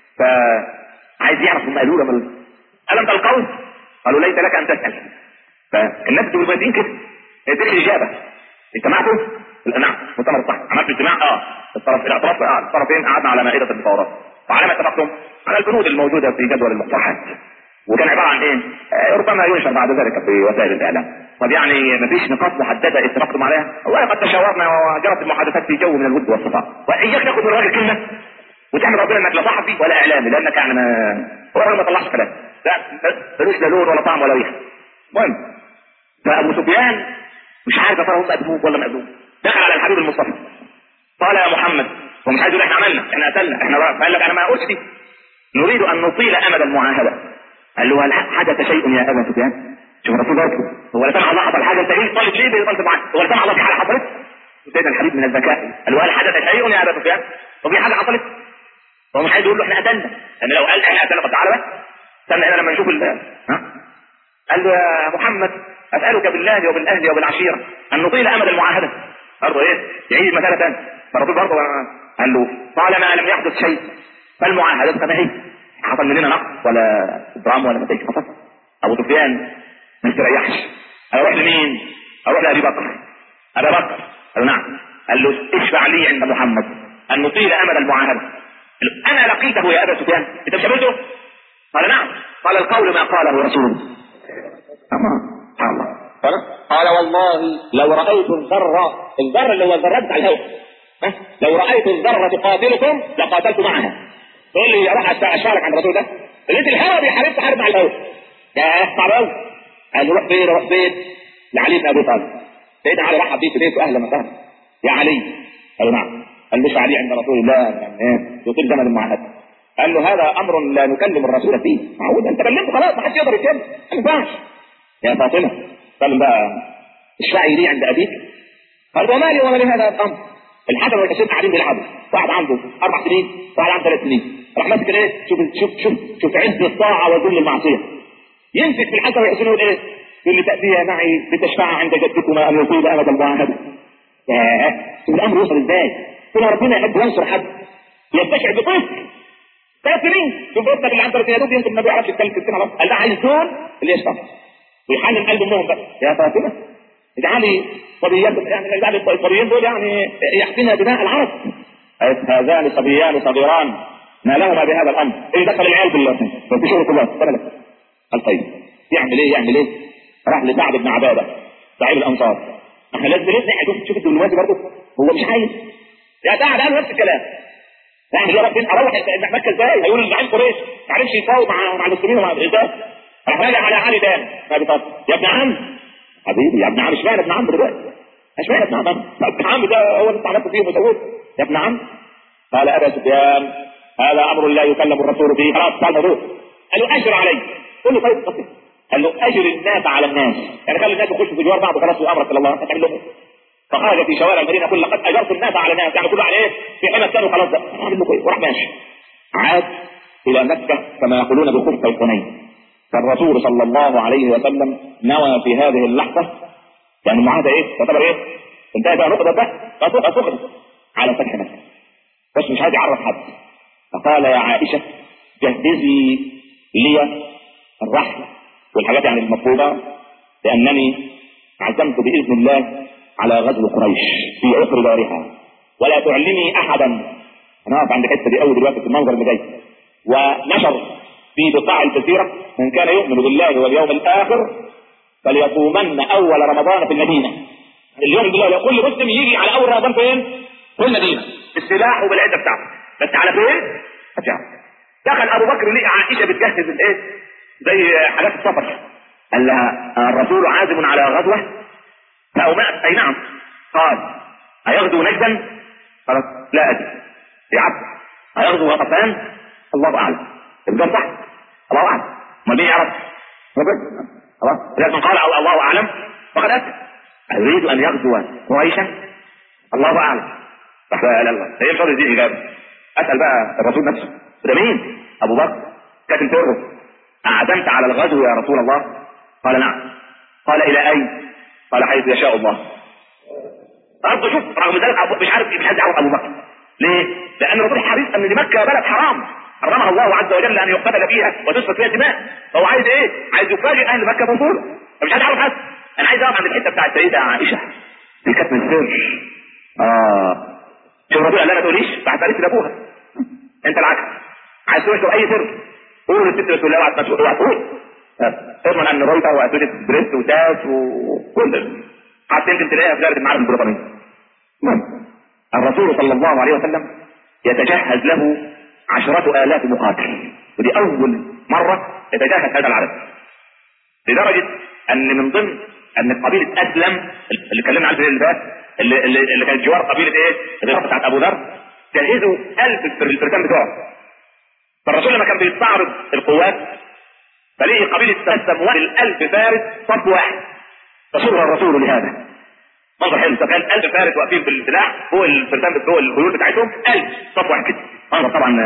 فعايز يعرف هم قالوا له الم تلقوه؟ قالوا ليس لك ان تسال فالناس دول بادئين كده هي دي الاجابه اجتمعتوا؟ نعم مؤتمر صح عملت اجتماع اه الطرف الاطراف اه الطرفين قعدنا على مائده المفاوضات وعلى ما اتفقتم على البنود الموجوده في جدول المصلحات وكان عباره عن ايه؟ آه ربما ينشر بعد ذلك في وسائل الاعلام طب يعني ما فيش نقاط محدده اتفقتم عليها؟ والله قد تشاورنا وجرت المحادثات في جو من الود والصفاء واياك تاخذ من الراجل كلمه وتحمد ربنا انك لا صحفي ولا اعلامي لانك يعني ما هو الراجل ما طلعش كلام لا ملوش لا لون ولا طعم ولا ريحه المهم فابو سفيان مش عارف يا ترى هم مأدوب ولا مأدوب دخل على الحبيب المصطفى قال يا محمد هو مش عايز يقول احنا عملنا احنا قتلنا احنا قال لك انا ما قلت نريد ان نطيل امد المعاهده قال له هل حدث شيء يا ابا سفيان شوف الرسول برضه هو لا سمع الله حصل حاجه انت ليه طالب ليه طالب معاك هو لا سمع الله في حاجه حصلت سيدنا الحبيب من الذكاء قال له هل حدث شيء يا ابا سفيان طب في حاجه حصلت هو مش عايز يقول له احنا قتلنا لان لو قال احنا قتلنا طب تعالى بس استنى هنا لما نشوف ال ها قال له يا محمد اسالك بالله وبالاهل وبالعشيره ان نطيل امد المعاهده برضه ايه يعيد مساله ثانيه فالرسول برضه قال له طالما لم يحدث شيء فالمعاهده طبيعيه حصل مننا نقص ولا درام ولا نتائج حصل ابو سفيان ما استريحش اروح لمين؟ اروح لابي بكر ابي بكر قال له نعم قال له اشفع لي عند محمد ان نطيل امد المعاهده انا لقيته يا ابا سفيان انت مش قابلته؟ قال نعم قال القول ما قاله رسول الله قال قال والله لو رأيت الذرة الذرة اللي هو الذرات بتاع الهواء لو رأيت الذرة تقاتلكم لقاتلت معها تقول لي اروح اشارك عند الرسول ده لقيت الهواء بيحارب تحارب مع الهواء يا صعب قوي قال له روح فين روح فين لعلي بن ابي طالب سيدنا علي رحب بيه في بيته اهلا وسهلا يا علي قال له نعم قال له علي عند رسول الله يعني ايه يطيل زمن المعاهده قال له هذا امر لا نكلم الرسول فيه معود انت كلمته خلاص ما حدش يقدر يتكلم ما ينفعش يا فاطمه قال بقى اشفعي لي عند ابيك قال وما لي وما لي هذا الامر الحسن والحسين قاعدين بيلعبوا واحد عنده اربع سنين واحد عنده ثلاث سنين راح ماسك الايه شوف شوف شوف شوف عز الطاعه وذل المعصيه يمسك في الحسن والحسين يقول ايه يقول لي تأتي معي لتشفع عند جدكما أن يصيب أبدا واحد ياه شوف الأمر وصل إزاي كل ربنا يحب ينصر حد يستشعر بطفل ثلاث سنين شوف ابنك اللي عنده يا دوب يمكن ما بيعرفش يتكلم في السنه قال ده عايز دول اللي يشتغل ويحنن قلب امهم بقى يا فاطمه اجعلي صبيان يعني اجعلي الصبيين دول يعني يحكينا دماء العرب هذان صبيان صغيران ما لهما بهذا الامر ايه دخل العيال بالله في شغل كلها قال طيب يعمل ايه يعمل ايه راح لسعد بن عباده صاحب الانصار احنا لازم نسمع شوف شوف الدبلوماسي برضه هو مش عايز يا سعد قال نفس الكلام يعني يا رب اروح مكه ازاي هيقول الزعيم قريش ما عرفش يفاوض مع مع المسلمين ومع الرجال راح راجع على علي تاني يا ابن عم حبيبي يا ابن عم اشمعنى ابن عم دلوقتي اشمعنى ابن عم ابن عم ده هو اللي انت عملت فيه مسعود يا ابن عم قال ابا سفيان هذا امر لا يكلم الرسول به خلاص قال الموضوع قال له اشر علي قل له طيب طيب قال له اجر الناس على الناس يعني خلي الناس يخشوا في جوار بعض وخلاص وامرك الى الله هتعمل لهم فخرج في شوارع المدينه كل لقد اجرت الناس على الناس يعني كله على ايه في حمى كانوا خلاص ده اعمل له كويس وراح ماشي عاد الى مكه كما يقولون بخفة الحنين فالرسول صلى الله عليه وسلم نوى في هذه اللحظه يعني المعاهده ايه تعتبر ايه انتهى بقى نقطه ده فسخت على فتح مكه بس مش عايز يعرف حد فقال يا عائشه جهزي لي الرحله والحاجات يعني المفروضة لأنني عزمت بإذن الله على غزو قريش في عقر دارها ولا تعلمي أحدا أنا أقف عند الحتة دي أول دلوقتي في المنظر اللي جاي ونشر في بقاع الجزيرة من كان يؤمن بالله واليوم الآخر فليصومن أول رمضان في المدينة اليوم بالله كل مسلم يجي على أول رمضان فين؟ في المدينة بالسلاح وبالعدة بتاعته بس على فين؟ دخل أبو بكر لقى عائشة بتجهز الإيه؟ زي حاجات السفر قال لها الرسول عازم على غزوة فأومأت أي نعم قال أيغزو نجدا قالت لا أدري يا عبد أيغزو غطفان الله أعلم الجواب صح الله أعلم ما مين يعرف خلاص لكن قال الله أعلم فقد أتى أريد أن يغزو قريشا الله أعلم لا لا لا هي مش راضي دي إجابة أسأل بقى الرسول نفسه ده مين أبو بكر كاتب سره أعزمت على الغزو يا رسول الله قال نعم قال إلى أين قال حيث يشاء الله برضه شوف رغم ذلك أبو مش عارف مش عايز يعرف أبو بكر ليه؟ لأن الرسول حريص أن مكة بلد حرام حرمها الله عز وجل أن يقتل فيها وتسفك فيها دماء فهو عايز إيه؟ عايز يفاجئ أهل مكة بوصوله فمش عايز يعرف حد أنا عايز أقف عند الحتة بتاعت السيدة عائشة دي كانت من السر آه شوف الرسول قال لا ما تقوليش بعد ذلك لأبوها أنت العكس عايز تقول أي سر قول الست رسول الله وعد مسؤول اوعى تقول اضمن ان رويتر واسودة بريست وتاس وكل حتى يمكن تلاقيها في دائره المعارف البريطانيه المهم الرسول صلى الله عليه وسلم يتجهز له عشرة آلاف مقاتل ودي أول مرة يتجهز هذا العدد لدرجة أن من ضمن أن قبيلة أسلم اللي اتكلمنا عنها اللي فات اللي, اللي, اللي كانت جوار قبيلة إيه؟ الغرفة بتاعت أبو ذر جهزوا ألف في الفرسان بتوعه فالرسول لما كان بيستعرض القوات فليه قبيلة تقسم الألف فارس صف واحد فصبر الرسول لهذا منظر حلو تخيل ألف فارس واقفين في السلاح فوق الفرسان فوق الخيول بتاعتهم ألف صف واحد كده منظر طبعا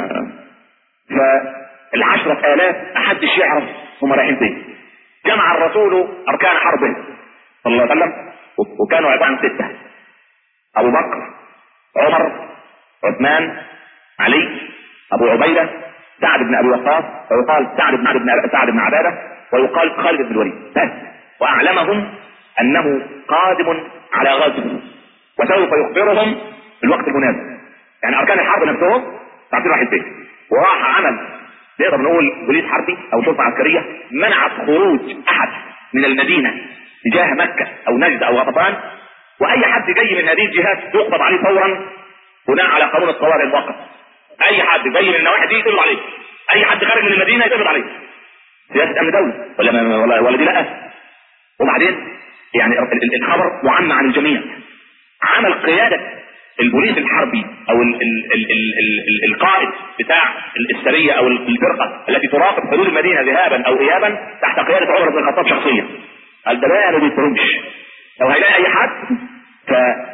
فالعشرة آلاف محدش يعرف هم رايحين فين جمع الرسول أركان حربه صلى الله عليه وسلم وكانوا عبارة عن ستة أبو بكر عمر عثمان علي ابو عبيده سعد بن ابي وقاص ويقال سعد بن بن سعد بن عباده ويقال خالد بن الوليد بس واعلمهم انه قادم على غزو وسوف يخبرهم في الوقت المناسب يعني اركان الحرب نفسهم تعطيه راح البيت وراح عمل نقدر نقول بوليس حربي او شرطه عسكريه منعت خروج احد من المدينه تجاه مكه او نجد او غطفان واي حد جاي من هذه الجهات يقبض عليه فورا بناء على قانون الطوارئ المؤقت اي حد جاي من النواحي دي يقبض عليه اي حد خارج من المدينه يقبض عليه سياسه امن دوله ولا ولا, ولا دي لا وبعدين يعني الخبر معمى عن الجميع عمل قياده البوليس الحربي او ال ال ال ال ال القائد بتاع السريه او الفرقه التي تراقب حدود المدينه ذهابا او ايابا تحت قياده عمر بن الخطاب شخصيا قال ده ما بيتهمش لو هيلاقي اي حد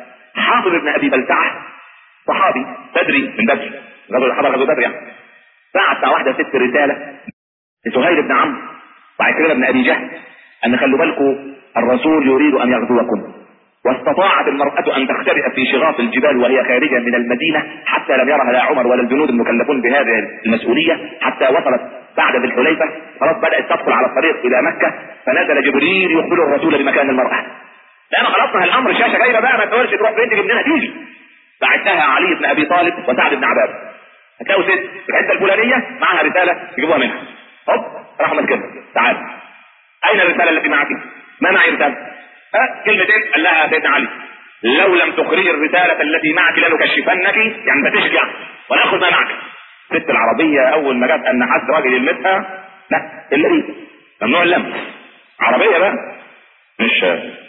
حاطب بن ابي بلتعه صحابي بدري من بدر رجل حضر غزوه بدر يعني بعت مع واحده ست رساله لسهيل بن عمرو وبعد كده ابن ابي جهل ان خلوا بالكم الرسول يريد ان يغزوكم واستطاعت المرأة أن تختبئ في شغاف الجبال وهي خارجة من المدينة حتى لم يرها لا عمر ولا الجنود المكلفون بهذه المسؤولية حتى وصلت بعد ذي الحليفة خلاص بدأت تدخل على الطريق إلى مكة فنزل جبريل يخبر الرسول بمكان المرأة لا ما خلاص ما الأمر شاشة جايبة بقى ما تقولش تروح فين تجيب لنا تيجي بعتها علي بن أبي طالب وسعد بن عباد هتلاقوا ست في الحتة الفلانية معها رسالة يجيبوها منها هوب راحوا ماسكينها تعال أين الرسالة التي معك؟ ما معي رسالة ها كلمتين قال لها سيدنا علي لو لم تخرجي الرسالة التي معك لنكشفنك يعني بتشجع وناخذ ما معك الست العربية أول ما جت أن حد راجل يلمسها لا إلا دي ممنوع اللمس عربية بقى مش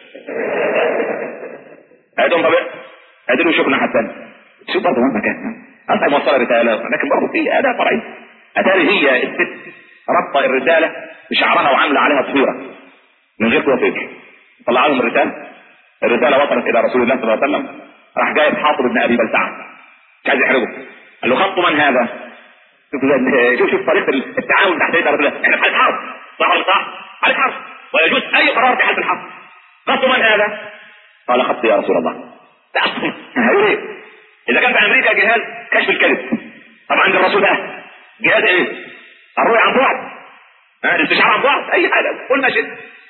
ادهم طبيعي اديله شوفنا حتى شوف برضه مهما كان انت موصله رساله لكن برضه في اداء فرعي اتاري هي الست ربط الرساله بشعرها وعامله عليها تصويره من غير توفيق طلع لهم الرساله الرساله وصلت الى رسول الله صلى الله عليه وسلم راح جايب حاطب بن ابي بلتعه مش عايز يحرجه قال له خط من هذا شوف شوف شوف طريقه التعاون تحت يد رسول الله احنا في حاله حرب صح ولا صح؟ حاله حرب ويجوز اي قرار في حاله الحرب خط من هذا؟ قال خط يا رسول الله لا هيقول ايه؟ اذا كان في امريكا جهاز كشف الكذب طبعا عند الرسول بقى جهاز ايه؟ الرؤية عن بعد ها الاستشعار عن بعد اي حاجه قل ما شئت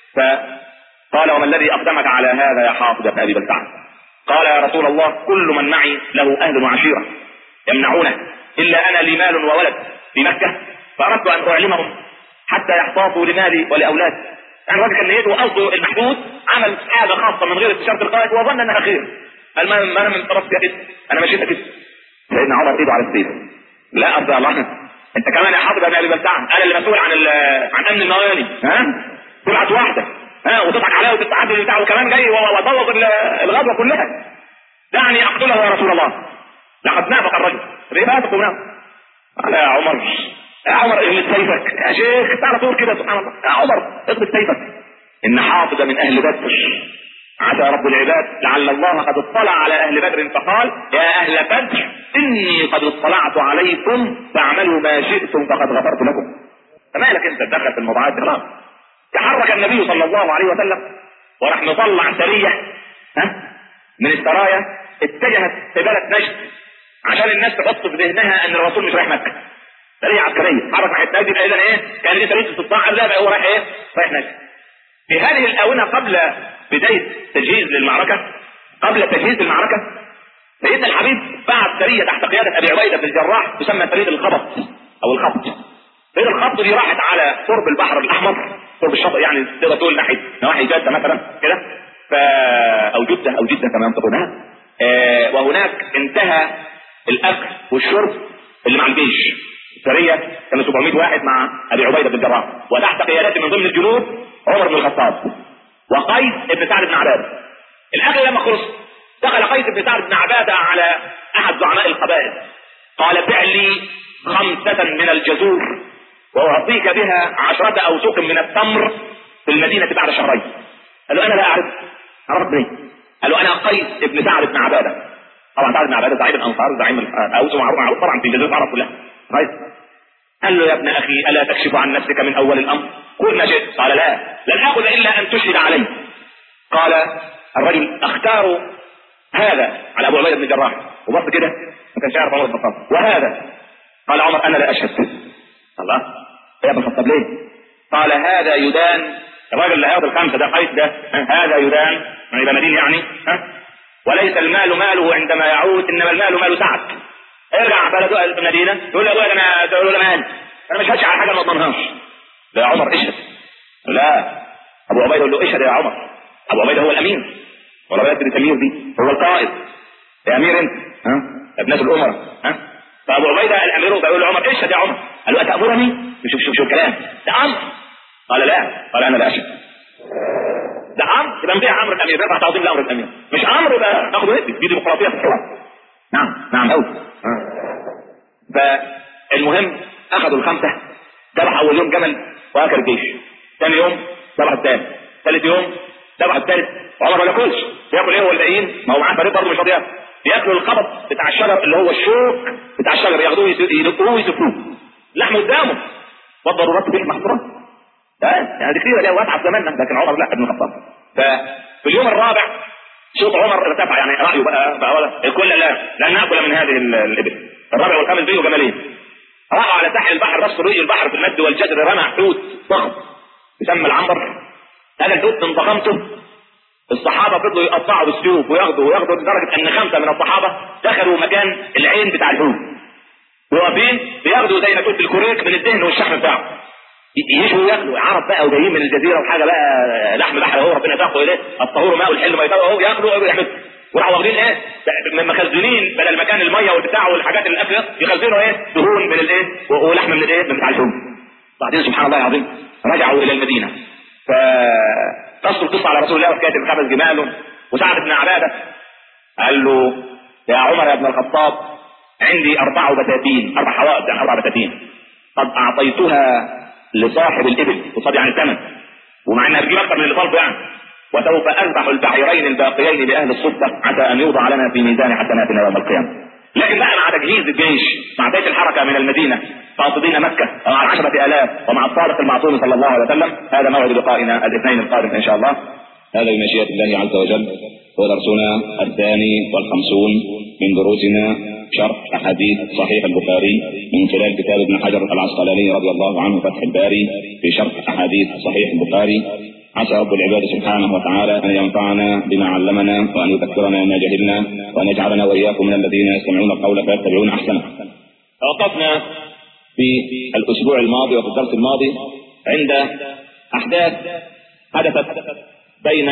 فقال وما الذي اقدمك على هذا يا حافظ بن ابي بلتعه قال يا رسول الله كل من معي له اهل وعشيره يمنعونه الا انا لي مال وولد في مكه فاردت ان اعلمهم حتى يحتاطوا لمالي ولاولادي يعني الراجل كان نيته قصده المحدود عمل حاجه خاصه من غير استشاره القائد وظن انها خير قال ما ما انا من طرف كده انا مشيت كده سيدنا عمر ايده على السيف لا ارضى الله انت كمان يا حافظ ابن ابي بلتعه انا اللي مسؤول عن عن امن المواني ها طلعت واحده ها وتضحك عليها وتتعدل بتاعه وكمان جاي وبوظ الغزوه كلها دعني اقتله يا رسول الله لقد نافق الرجل ليه بقى تقوم قال يا عمر يا عمر اغمد سيفك يا شيخ تعالى طول كده سبحان الله يا عمر اغمد سيفك ان حافظ من اهل بدر عسى رب العباد لعل الله قد اطلع على اهل بدر فقال يا اهل بدر اني قد اطلعت عليكم فاعملوا ما شئتم فقد غفرت لكم فمالك انت تدخل في الموضوعات دي خلاص تحرك النبي صلى الله عليه وسلم وراح مطلع سريه ها من السرايا اتجهت قبالة نجد عشان الناس تحط في ذهنها ان الرسول مش رايح مكه سريه عسكريه حرك ناحيه نجد اذا ايه كان دي سريه استطاع لا بقى هو رايح ايه رايح نجد في هذه الاونه قبل بدايه تجهيز للمعركه قبل تجهيز المعركه سيدنا الحبيب بعت سريه تحت قياده ابي عبيده بن الجراح تسمى سريه الخبط او الخبط سريه الخبط دي راحت على قرب البحر الاحمر قرب الشاطئ يعني تقدر تقول ناحيه نواحي جده مثلا كده ف او جده او جده كمان تقولها آه وهناك انتهى الاكل والشرب اللي مع الجيش السريه كانوا 700 واحد مع ابي عبيده بن الجراح وتحت قيادته من ضمن الجنود عمر بن الخطاب وقيس بن سعد بن عباده الاكل لما خلص دخل قيس بن سعد بن عباده على احد زعماء القبائل قال بع لي خمسة من الجزور وأعطيك بها عشرة أوسق من التمر في المدينة بعد شهرين قال له أنا لا أعرف عرفت منين قال له أنا قيس بن سعد بن عبادة طبعا سعد بن عبادة زعيم الأنصار زعيم الأوس معروف معروف طبعا في جزيرة العرب كلها كويس قال له يا ابن أخي ألا تكشف عن نفسك من أول الأمر قل ما شئت قال لا لن آخذ إلا أن تشهد علي قال الرجل اختار هذا على أبو عبيدة بن الجراح وبص كده ما كانش يعرف عمر بن الخطاب وهذا قال عمر أنا لا أشهد الله يا ابن الخطاب ليه قال هذا يدان الراجل اللي هياخد الخمسه ده قيس ده هذا يدان من يبقى مدين يعني ها وليس المال ماله عندما يعود انما المال مال سعد ارجع بلد المدينه تقول له ابويا انا تقول له مال انا مش هشهد على حاجه ما اضمنهاش لا يا عمر اشهد لا ابو عبيده يقول له اشهد يا عمر ابو عبيده هو الامين ولا بلد بن تميم دي هو القائد يا امير انت ها ابن الامراء ها فابو عبيده الامير بيقول لعمر اشهد يا عمر قال له اتامرني شوف شوف شوف الكلام ده امر قال لا قال انا لا اشهد ده امر يبقى مضيع امر الامير بيرفع تعظيم لامر الامير مش امر يبقى ناخد وندي دي ديمقراطيه في الحكم نعم نعم قوي فالمهم اخذوا الخمسه ذبح اول يوم جمل واكل الجيش ثاني يوم ذبح الثاني ثالث يوم ذبح الثالث وعمر ما ياكلش ياكل ايه والباقيين ما هو معاه فريق برضه مش راضي ياكل ياكلوا القبض بتاع الشجر اللي هو الشوك بتاع الشجر ياخدوه يدقوه ويسفوه لحم قدامه والضرورات في المحظورات يعني دي كتير لها اتعب زماننا لكن عمر لا ابن الخطاب ففي اليوم الرابع شوط عمر ارتفع يعني رايه بقى, بقى ولا الكل لا لن ناكل من هذه الابل الرابع والخامس بيه جمالين راحوا على ساحل البحر رصوا رؤي البحر في المد والجزر رمى حوت ضخم يسمى العنبر هذا الحوت من ضخامته الصحابة فضلوا يقطعوا بالسيوف وياخدوا وياخدوا لدرجة ان خمسة من الصحابة دخلوا مكان العين بتاع الحوت واقفين بياخدوا زي ما قلت الكوريك من الدهن والشحم بتاعه يجوا ياكلوا عرب بقى وجايين من الجزيره وحاجه بقى لحم بحر هو ربنا ساقه اليه الطهور ماء الحل ما يطوى اهو ياكلوا ويحمدوا وراحوا واخدين ايه مخزنين بدل مكان الميه والبتاع والحاجات الاكل يخزنوا ايه دهون من الايه ولحم من الايه من بتاع الحوم بعدين سبحان الله العظيم رجعوا الى المدينه فقصوا القصه على رسول الله وكاتب خمس جمال وسعد بن عباده قال له يا عمر يا ابن الخطاب عندي اربع بتاتين اربع حوائط يعني اربع بتاتين قد اعطيتها لصاحب الابل قصاد يعني الثمن ومع انها بتجيب اكثر من اللي طالبه يعني وسوف اذبح البحيرين الباقيين لاهل الصفه حتى ان يوضع لنا في ميزان حسناتنا يوم القيامه لكن بقى مع تجهيز الجيش مع بدايه الحركه من المدينه قاصدين مكه ومع العشره الاف ومع الصادق المعصوم صلى الله عليه وسلم هذا موعد لقائنا الاثنين القادم ان شاء الله هذا بمشيئه الله عز وجل هو درسنا الثاني والخمسون من دروسنا شرح أحاديث صحيح البخاري من خلال كتاب ابن حجر العسقلاني رضي الله عنه فتح الباري في شرح أحاديث صحيح البخاري عسى رب العباد سبحانه وتعالى أن ينفعنا بما علمنا وأن يذكرنا ما جهلنا وأن يجعلنا وإياكم من الذين يستمعون القول فيتبعون أحسنه توقفنا في الأسبوع الماضي وفي الدرس الماضي عند أحداث حدثت بين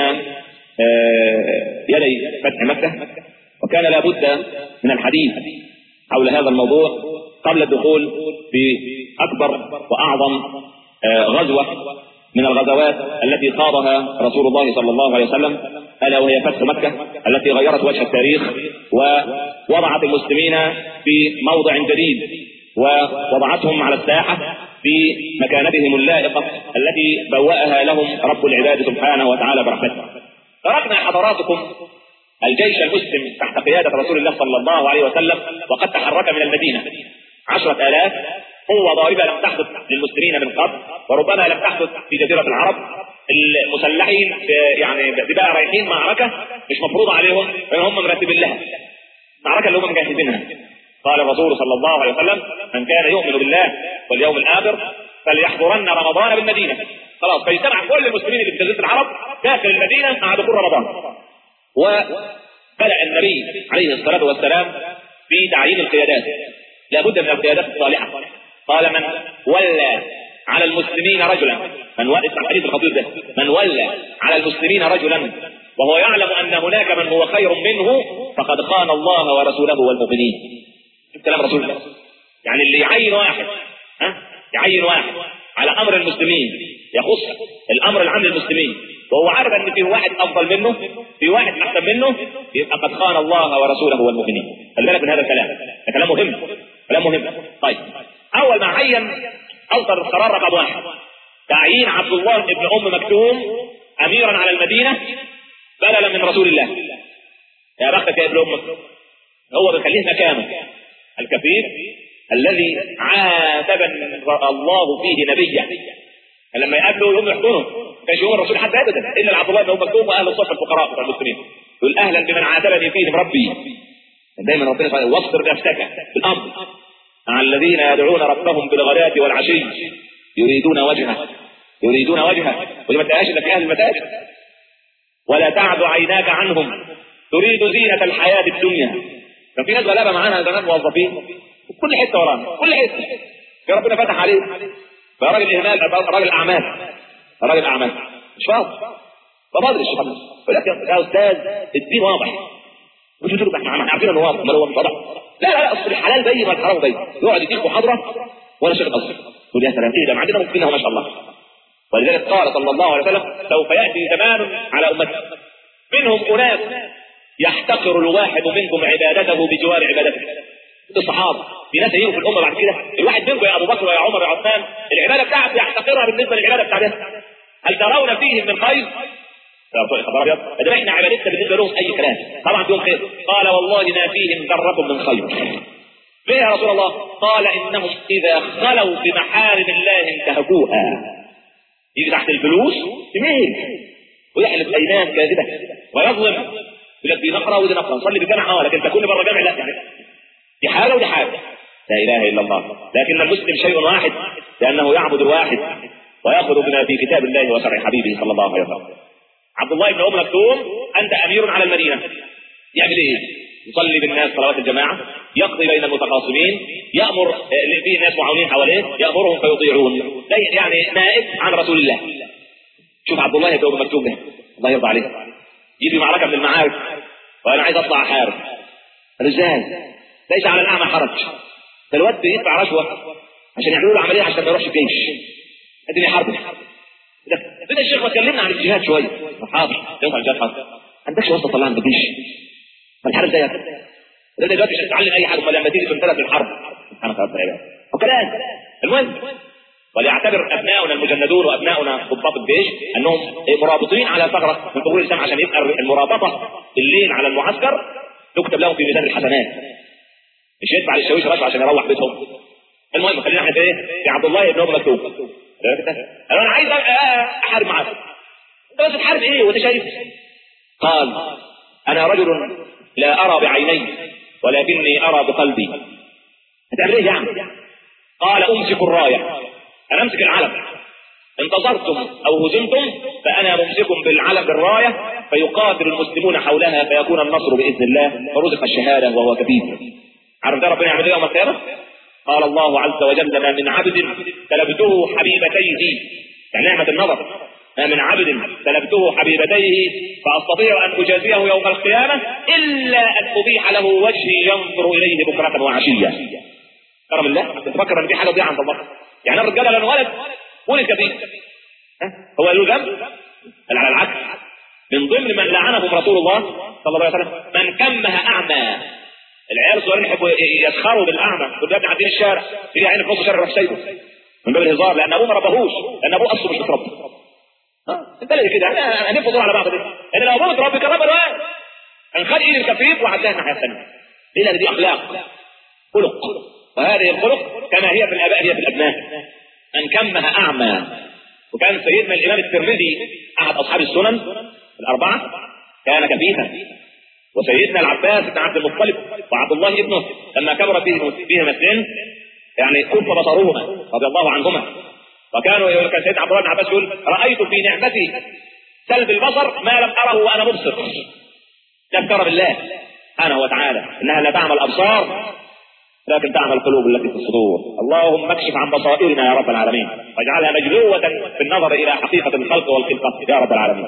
يدي فتح مكة وكان لابد من الحديث حول هذا الموضوع قبل الدخول في أكبر وأعظم غزوة من الغزوات التي خاضها رسول الله صلى الله عليه وسلم ألا وهي فتح مكة التي غيرت وجه التاريخ ووضعت المسلمين في موضع جديد ووضعتهم على الساحة في مكانتهم اللائقة التي بوأها لهم رب العباد سبحانه وتعالى برحمته تركنا حضراتكم الجيش المسلم تحت قيادة رسول الله صلى الله عليه وسلم وقد تحرك من المدينة عشرة آلاف قوة ضاربة لم تحدث للمسلمين من قبل وربما لم تحدث في جزيرة العرب المسلحين يعني بقى رايحين معركة مش مفروضة عليهم ان هم مرتبين لها المعركة اللي هم مجهزينها قال الرسول صلى الله عليه وسلم من كان يؤمن بالله واليوم الآخر فليحضرن رمضان بالمدينة خلاص فيجتمع كل المسلمين اللي في جزيرة العرب داخل المدينة مع دخول رمضان وبدأ النبي عليه الصلاة والسلام في تعيين القيادات لابد من القيادات الصالحة قال من ولى على المسلمين رجلا من ولى اسمع الحديث الخطير ده من ولى على المسلمين رجلا وهو يعلم ان هناك من هو خير منه فقد خان الله ورسوله والمؤمنين كلام رسول الله يعني اللي يعين واحد ها يعين واحد على امر المسلمين يخص الامر العام للمسلمين وهو عارف ان في واحد افضل منه في واحد احسن منه يبقى قد خان الله ورسوله والمؤمنين خلي بالك من هذا الكلام ده كلام مهم كلام مهم طيب اول ما عين اوصل القرار رقم واحد تعيين عبد الله بن ام مكتوم اميرا على المدينه بدلا من رسول الله يا بختك يا ابن امك هو بيخليه مكانه الكفير الذي عاتب الله فيه نبيه لما يقابله يقوم يحضنه كانش يقول الرسول حتى ابدا الا عبد الله بن ام مكتوم واهل الصف الفقراء بتاع المسلمين يقول اهلا بمن عاتبني فيهم ربي دايما ربنا سبحانه واصبر نفسك بالامر مع الذين يدعون ربهم بالغداة والعشي يريدون وجهه يريدون وجهه ودي ما تلاقيش الا في اهل المساجد ولا تعد عيناك عنهم تريد زينة الحياة الدنيا كان في ناس غلابة معانا زمان موظفين كل حتة ورانا كل حتة يا ربنا فتح عليه فراجل اهمال راجل اعمال راجل اعمال مش فاضي ما بدري الشيخ يقول لك يا استاذ الدين واضح مش تقول له احنا عارفين انه واضح ما هو مش واضح لا لا لا اصل الحلال بين والحرام بين يقعد يديك محاضره ولا شيخ اصل يقول يا سلام ايه ده عندنا ممكنها ما شاء الله ولذلك قال صلى الله عليه وسلم سوف ياتي زمان على امتي منهم اناس يحتقر الواحد منكم عبادته بجوار عبادته الصحابه في ناس يجوا في الامه بعد كده الواحد منكم يا ابو بكر ويا عمر ويا عثمان العباده بتاعته يحتقرها بالنسبه للعباده بتاعتنا هل ترون فيهم من خير خبر ابيض ده احنا عبادتنا بالنسبه لهم اي كلام طبعا فيهم خير قال والله ما فيهم ذره من خير ليه يا رسول الله قال انهم اذا خلوا بمحارم الله انتهكوها يجي تحت الفلوس يميل ويحلف ايمان كاذبه ويظلم يقول لك دي نقره ودي نقره نصلي بالجامع اه لكن تكون بره جامع لا يعني دي حاجه ودي حاجه لا اله الا الله لكن المسلم شيء واحد لانه يعبد الواحد وياخذ بما في كتاب الله وشرع حبيبه صلى الله عليه وسلم عبد الله بن ام مكتوم انت امير على المدينه يعمل ايه؟ يصلي بالناس صلوات الجماعه يقضي بين المتخاصمين يامر في ناس معاونين حواليه يامرهم فيطيعون زي يعني نائب عن رسول الله شوف عبد الله بن ام مكتوم ده الله يرضى عليه يجي معركه من المعارك وانا عايز اطلع احارب رجال ليس على الاعمى حرج فالواد بيدفع رشوه عشان يعملوا له عمليه عشان ما يروحش الجيش اديني حرب كده الشيخ ما اتكلمنا عن الجهاد شويه حاضر ينفع الجهاد حاضر عندكش واسطه طلع عند الجيش ما الحرب ده ده دلوقتي مش هتتعلم اي حاجه امال لما تيجي تنطلق في الحرب سبحانك رب العباد وكلام المهم وليعتبر ابناؤنا المجندون وابناؤنا ضباط الجيش انهم مرابطين على ثغره من ثغور الاسلام عشان يبقى المرابطه الليل على المعسكر تكتب لهم في ميزان الحسنات مش يدفع للشاويش رشوه عشان يروح بيتهم المهم خلينا احنا في ايه في عبد الله بن ابي مكتوب انا عايز احارب معاك انت بس تحارب ايه وانت شايف قال انا رجل لا ارى بعيني ولكني ارى بقلبي هتعمل ايه يعني قال امسك الرايه انا امسك العلم انتصرتم او هزمتم فانا ممسك بالعلم بالرايه فيقاتل المسلمون حولها فيكون النصر باذن الله فرزق الشهاده وهو كبير عارف ده ربنا يعمل ايه يوم القيامه قال الله عز وجل ما من عبد سلبته حبيبتيه يعني نعمة النظر ما من عبد سلبته حبيبتيه فأستطيع أن أجازيه يوم القيامة إلا أن أبيح له وجهي ينظر إليه بكرة وعشية كرم الله تفكر أن دي حاجة ضيعة عند الله يعني الرجال لأنه ولد ولد كبير هو له ذنب بل على العكس من ضمن من لعنهم رسول الله صلى الله عليه وسلم من كمه أعمى العيال الصغيرين يحبوا يسخروا بالاعمى دول بيبقى عندنا الشارع يجي عيني في نص الشارع يروح سايبه من باب الهزار لان ابوه ما ربهوش لان ابوه اصله مش متربي ها انت اللي كده احنا هنفضل على بعض كده لان لو ابوه متربي كان ربى الواد هنخلي ايد الكفيف وعداها الناحيه الثانيه ليه لان دي اخلاق خلق وهذه الخلق كما هي في الاباء هي في الابناء من كمها اعمى وكان سيدنا الامام الترمذي احد اصحاب السنن الاربعه كان كفيفا وسيدنا العباس بن عبد المطلب وعبد الله ابنه لما كبر فيهم السن يعني كف بصرهما رضي الله عنهما وكانوا كان سيدنا عبد الله بن عباس يقول رايت في نعمتي سلب البصر ما لم اره وانا مبصر ذكر بالله سبحانه وتعالى انها لا تعمى الابصار لكن تعمى القلوب التي في الصدور اللهم اكشف عن بصائرنا يا رب العالمين واجعلها مجلوة في النظر الى حقيقة الخلق والخلقة يا رب العالمين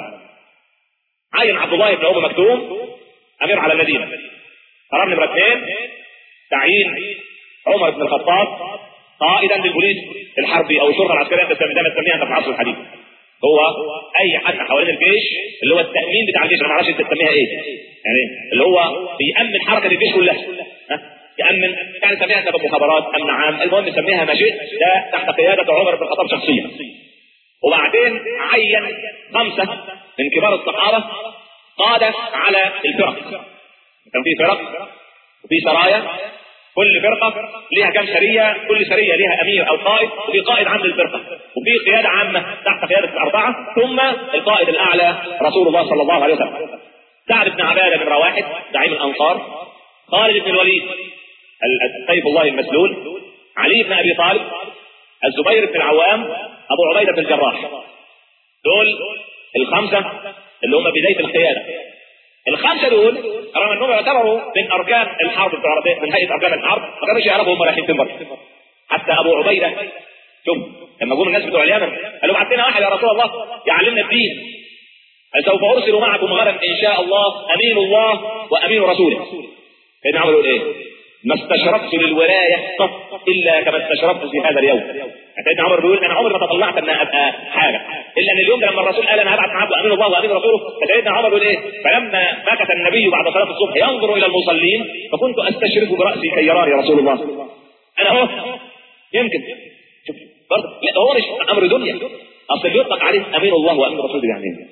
عين عبد الله بن ابي مكتوم امير على المدينه قرار نمره اثنين تعيين عمر بن الخطاب قائدا للبوليس الحربي او الشرطه العسكريه انت زي ما تسميها انت في العصر الحديث هو اي حد حوالين الجيش اللي هو التامين بتاع الجيش انا ما اعرفش انت تسميها ايه يعني اللي هو بيامن حركه الجيش كلها ها يامن يعني سميها انت مخابرات امن عام المهم سميها ما شئت ده تحت قياده عمر بن الخطاب شخصيا وبعدين عين خمسه من كبار الصحابه قادة على الفرق كان في فرق وفي سرايا كل فرقة ليها كم سرية كل سرية ليها أمير أو قائد وفي قائد عام للفرقة وفي قيادة عامة تحت قيادة الأربعة ثم القائد الأعلى رسول الله صلى الله عليه وسلم سعد بن عبادة نمرة واحد زعيم الأنصار خالد بن الوليد سيف الله المسلول علي بن أبي طالب الزبير بن العوام أبو عبيدة بن الجراح دول الخمسة اللي هم بداية القيادة الخمسة دول رغم انهم يعتبروا من اركان الحرب بتوع من هيئة اركان الحرب ما كانوش يعرفوا هم رايحين فين برضه حتى ابو عبيدة شوف لما جم الناس بتوع اليمن قالوا بعت لنا واحد يا رسول الله يعلمنا الدين سوف ارسل معكم غدا ان شاء الله امين الله وامين رسوله سيدنا عمرو يقول ايه ما استشرفت للولاية قط إلا كما استشرفت في هذا اليوم سيدنا عمر بيقول أنا عمري ما تطلعت أن أبقى حاجة إلا أن اليوم ده لما الرسول قال أنا هبعث معاكم أمين الله وأمين رسوله فسيدنا عمر بيقول إيه فلما مكث النبي بعد صلاة الصبح ينظر إلى المصلين فكنت أستشرف برأسي كي يراني رسول الله أنا هو يمكن شوف برضه لا هو مش أمر دنيا أصل اللي يطلق عليه أمين الله وأمين رسوله يعني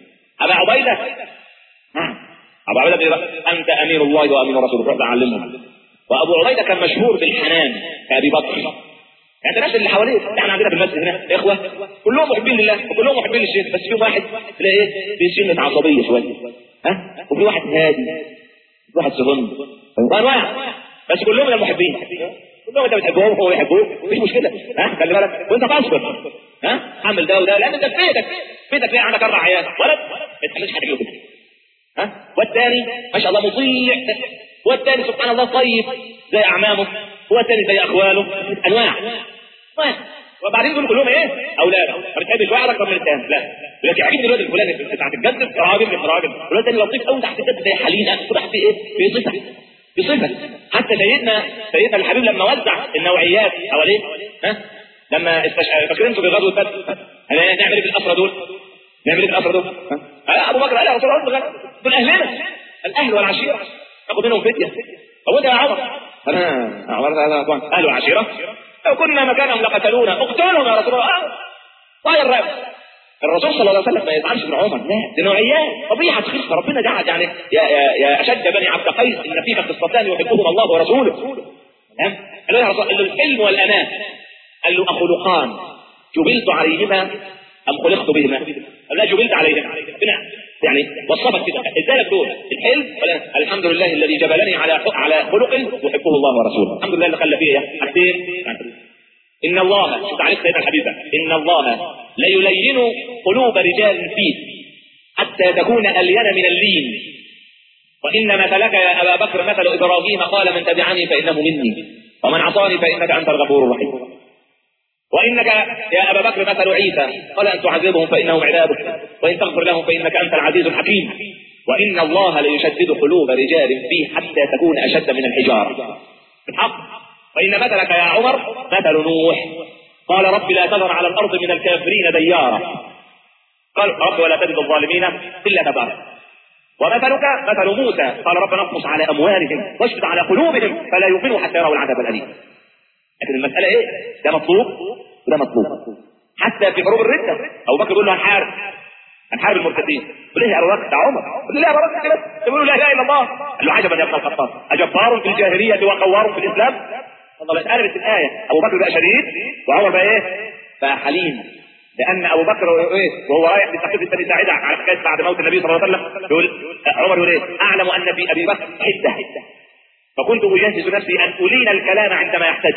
ابا عبيده نعم ابو عبيده بيقول انت امير الله وامين رسوله روح علمهم وابو عبيده كان مشهور بالحنان كابي بكر يعني الناس اللي حواليه احنا عندنا في المسجد هنا اخوه كلهم محبين لله وكلهم محبين للشيخ بس في واحد تلاقي ايه في سنه عصبيه شويه ها وفي واحد هادي في واحد سبن وانواع بس كلهم من المحبين كلهم انت بتحبهم وهو يحبوك مفيش مشكله ها خلي بالك وانت تصبر ها حمل ده وده لان انت في بيتك بيتك فيه عندك اربع عيال ولد ما تخليش حد يجيبك ها والثاني ما شاء الله مطيع والثاني سبحان الله طيب زي اعمامه والثاني زي اخواله انواع طيب وبعدين يقولوا كلهم ايه اولاد ما بتحبش واحد اكتر من الثاني لا لكن يعجبني الواد الفلاني بتاعت الجد راجل مش راجل الواد الثاني لطيف قوي تحت الجد زي حليم كل واحد فيه ايه في صفه في صفه حتى سيدنا سيدنا الحبيب لما وزع النوعيات حواليه ها لما استشعر فاكرين في غزوه بدر نعمل ايه في الاسرى دول نعمل ايه في الاسرى دول ها ابو بكر قال يا رسول الله دول اهلنا الاهل والعشيره ناخد منهم فديه هو ده يا عمر انا عمر هذا اهل وعشيره لو كنا مكانهم لقتلونا اقتلهم يا رسول الله وهي الرأي الرسول صلى الله عليه وسلم ما يزعلش من عمر لا دي نوعيات طبيعه خصه ربنا جعل يعني يا يا يا اشد بني عبد قيس ان فيك خصتان يحبهما الله ورسوله تمام قال له يا رسول الله الحلم والامان قال له اخلقان جبلت عليهما ام خلقت بهما قال لا جبلت عليهما بناء يعني وصفك كده ازاي دول الحلم ولا الحمد لله الذي جبلني على على خلق يحبه الله ورسوله الحمد لله اللي خلى فيه حاجتين ان الله شوف عليك سيدنا الحبيب ان الله ليلين قلوب رجال فيه حتى تكون الين من اللين وان مثلك يا ابا بكر مثل ابراهيم قال من تبعني فانه مني ومن عصاني فانك انت الغفور الرحيم وانك يا ابا بكر مثل عيسى قال ان تعذبهم فانهم عبادك وان تغفر لهم فانك انت العزيز الحكيم وان الله ليشدد قلوب رجال فيه حتى تكون اشد من الحجاره الحق وان مثلك يا عمر مثل نوح قال رب لا تذر على الارض من الكافرين ديارا قال رب ولا تجد الظالمين الا تبارا ومثلك مثل موسى قال ربنا اقص على اموالهم واشدد على قلوبهم فلا يؤمنوا حتى يروا العذاب الاليم لكن المسألة ايه ده مطلوب وده مطلوب حتى في حروب الردة ابو بكر يقول له هنحارب هنحارب المرتدين يقول له يا ابو بكر ده عمر يقول له لا يا ابو بكر كده يقول له لا اله الا الله قال له عجبا يا ابن الخطاب اجبار في الجاهلية وقوار في الاسلام والله اتقلبت الايه ابو بكر بقى شديد وعمر بقى ايه بقى حليم لان ابو بكر ايه وهو رايح بسقيفه بني ساعده على حكايه بعد موت النبي صلى الله عليه وسلم يقول عمر يقول ايه اعلم ان في ابي بكر حده فكنت اجهز نفسي ان الين الكلام عندما يحتاج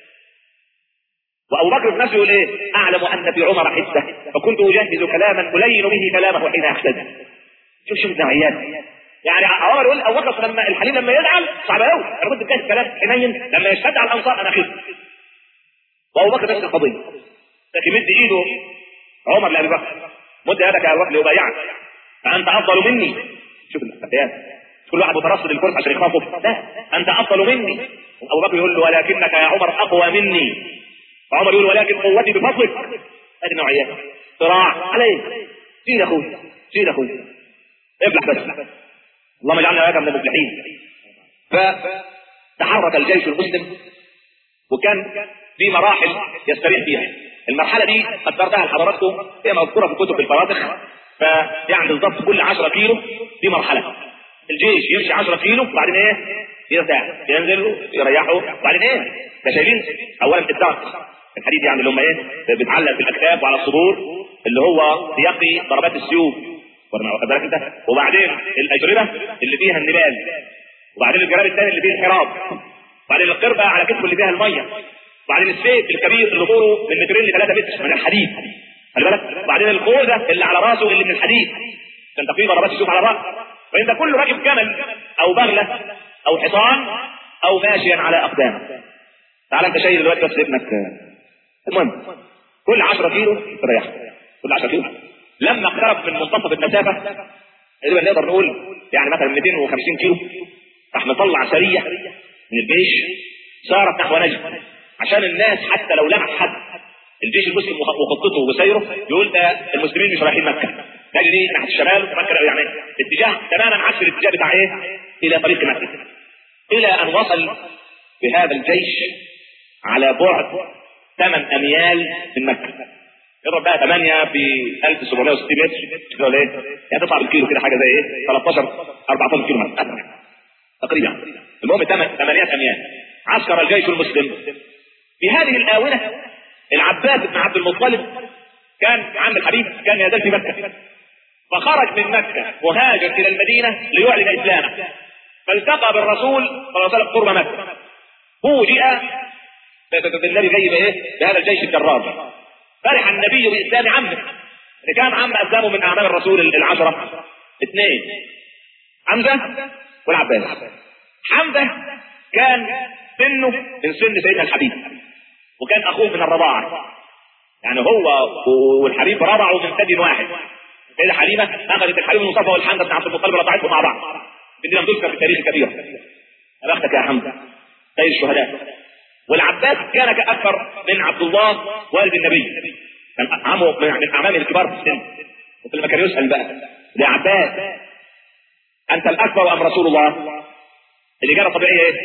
وابو بكر في نفسه يقول ايه اعلم ان في عمر حده فكنت اجهز كلاما الين به كلامه حين يحتاج شوف شوف النوعيات يعني عمر يقول ابو بكر لما الحليم لما يزعل صعب قوي انا كنت بجهز كلام حنين لما يشتد على الانصار انا خفت وابو بكر نفس القضيه لكن مد ايده عمر لابي بكر مد يدك يا ابو بكر ليبايعك فانت افضل مني شوف الاختلاف كل واحد مترصد الكرسي عشان يخافه لا انت افضل مني ابو بكر يقول له ولكنك يا عمر اقوى مني عمر يقول ولكن قوتي بفضلك هذه نوعيات صراع عليه سيد اخوي سيد اخوي ابلح بس اللهم اجعلنا واياك من المفلحين فتحرك الجيش المسلم وكان في مراحل يستريح فيها المرحله دي قدرتها لحضراتكم هي مذكوره في كتب الفراتخ فيعني بالضبط كل 10 كيلو دي مرحله الجيش يمشي 10 كيلو وبعدين ايه يرتاح ينزل يريحوا وبعدين ايه ده شايلين اولا الدار الحديد يعني اللي هم ايه بيتعلق في الاكتاف وعلى الصدور اللي هو يقي ضربات السيوف واخد بالك انت وبعدين الاجربه اللي فيها النبال وبعدين الجراب الثاني اللي فيه الحراب وبعدين القربه على كتفه اللي فيها الميه وبعدين السيف الكبير اللي طوله من مترين لثلاثة متر من الحديد خلي بالك وبعدين الخوذه اللي على راسه اللي من الحديد عشان تقي ضربات السيوف على الراس وانت كل راكب جمل او بغله او حصان او ماشيا على اقدام تعال انت شايل دلوقتي بس ابنك المهم كل 10 كيلو تريح كل 10 كيلو لما اقترب من منتصف المسافه تقريبا نقدر نقول يعني مثلا 250 كيلو راح مطلع سريه من الجيش سارت نحو نجد عشان الناس حتى لو لمح حد الجيش المسلم وخطته وسيره يقول ده المسلمين مش رايحين مكه ده دي ناحيه الشمال مكه يعني اتجاه تماما عكس الاتجاه بتاع ايه؟ الى طريق مكه الى ان وصل بهذا الجيش على بعد ثمان اميال من مكه اضرب بقى 8 في 1760 متر كده ولا ايه؟ يعني تطلع بالكيلو كده حاجه زي ايه؟ 13 14 كيلو مثلا تقريبا المهم ثمانية اميال عسكر الجيش المسلم في هذه الاونه العباس بن عبد المطلب كان عم الحبيب كان يزال في مكه فخرج من مكه وهاجر الى المدينه ليعلن اسلامه فالتقى بالرسول صلى الله عليه وسلم قرب مكه فوجئ بالنبي جاي بايه؟ بهذا الجيش الجرار فرح النبي باسلام عمه اللي كان عم اسلامه من اعمال الرسول العشره اثنين حمزه والعباس حمزه كان سنه من سن سيدنا الحبيب وكان اخوه من الرضاعه يعني هو والحبيب رضعوا من ثدي واحد سيدة حليمة أخذت الحبيب المصطفى والحمزة بن عبد المطلب رضعتهم مع بعض بدي لم تذكر في التاريخ الكبير أبختك يا حمزة سيد الشهداء والعباس كان كأكثر من عبد الله والد النبي كان عمه من أعمامه الكبار في السن وكل ما كان يسأل بقى يا عباس أنت الأكبر أم رسول الله؟ الإجابة الطبيعية إيه؟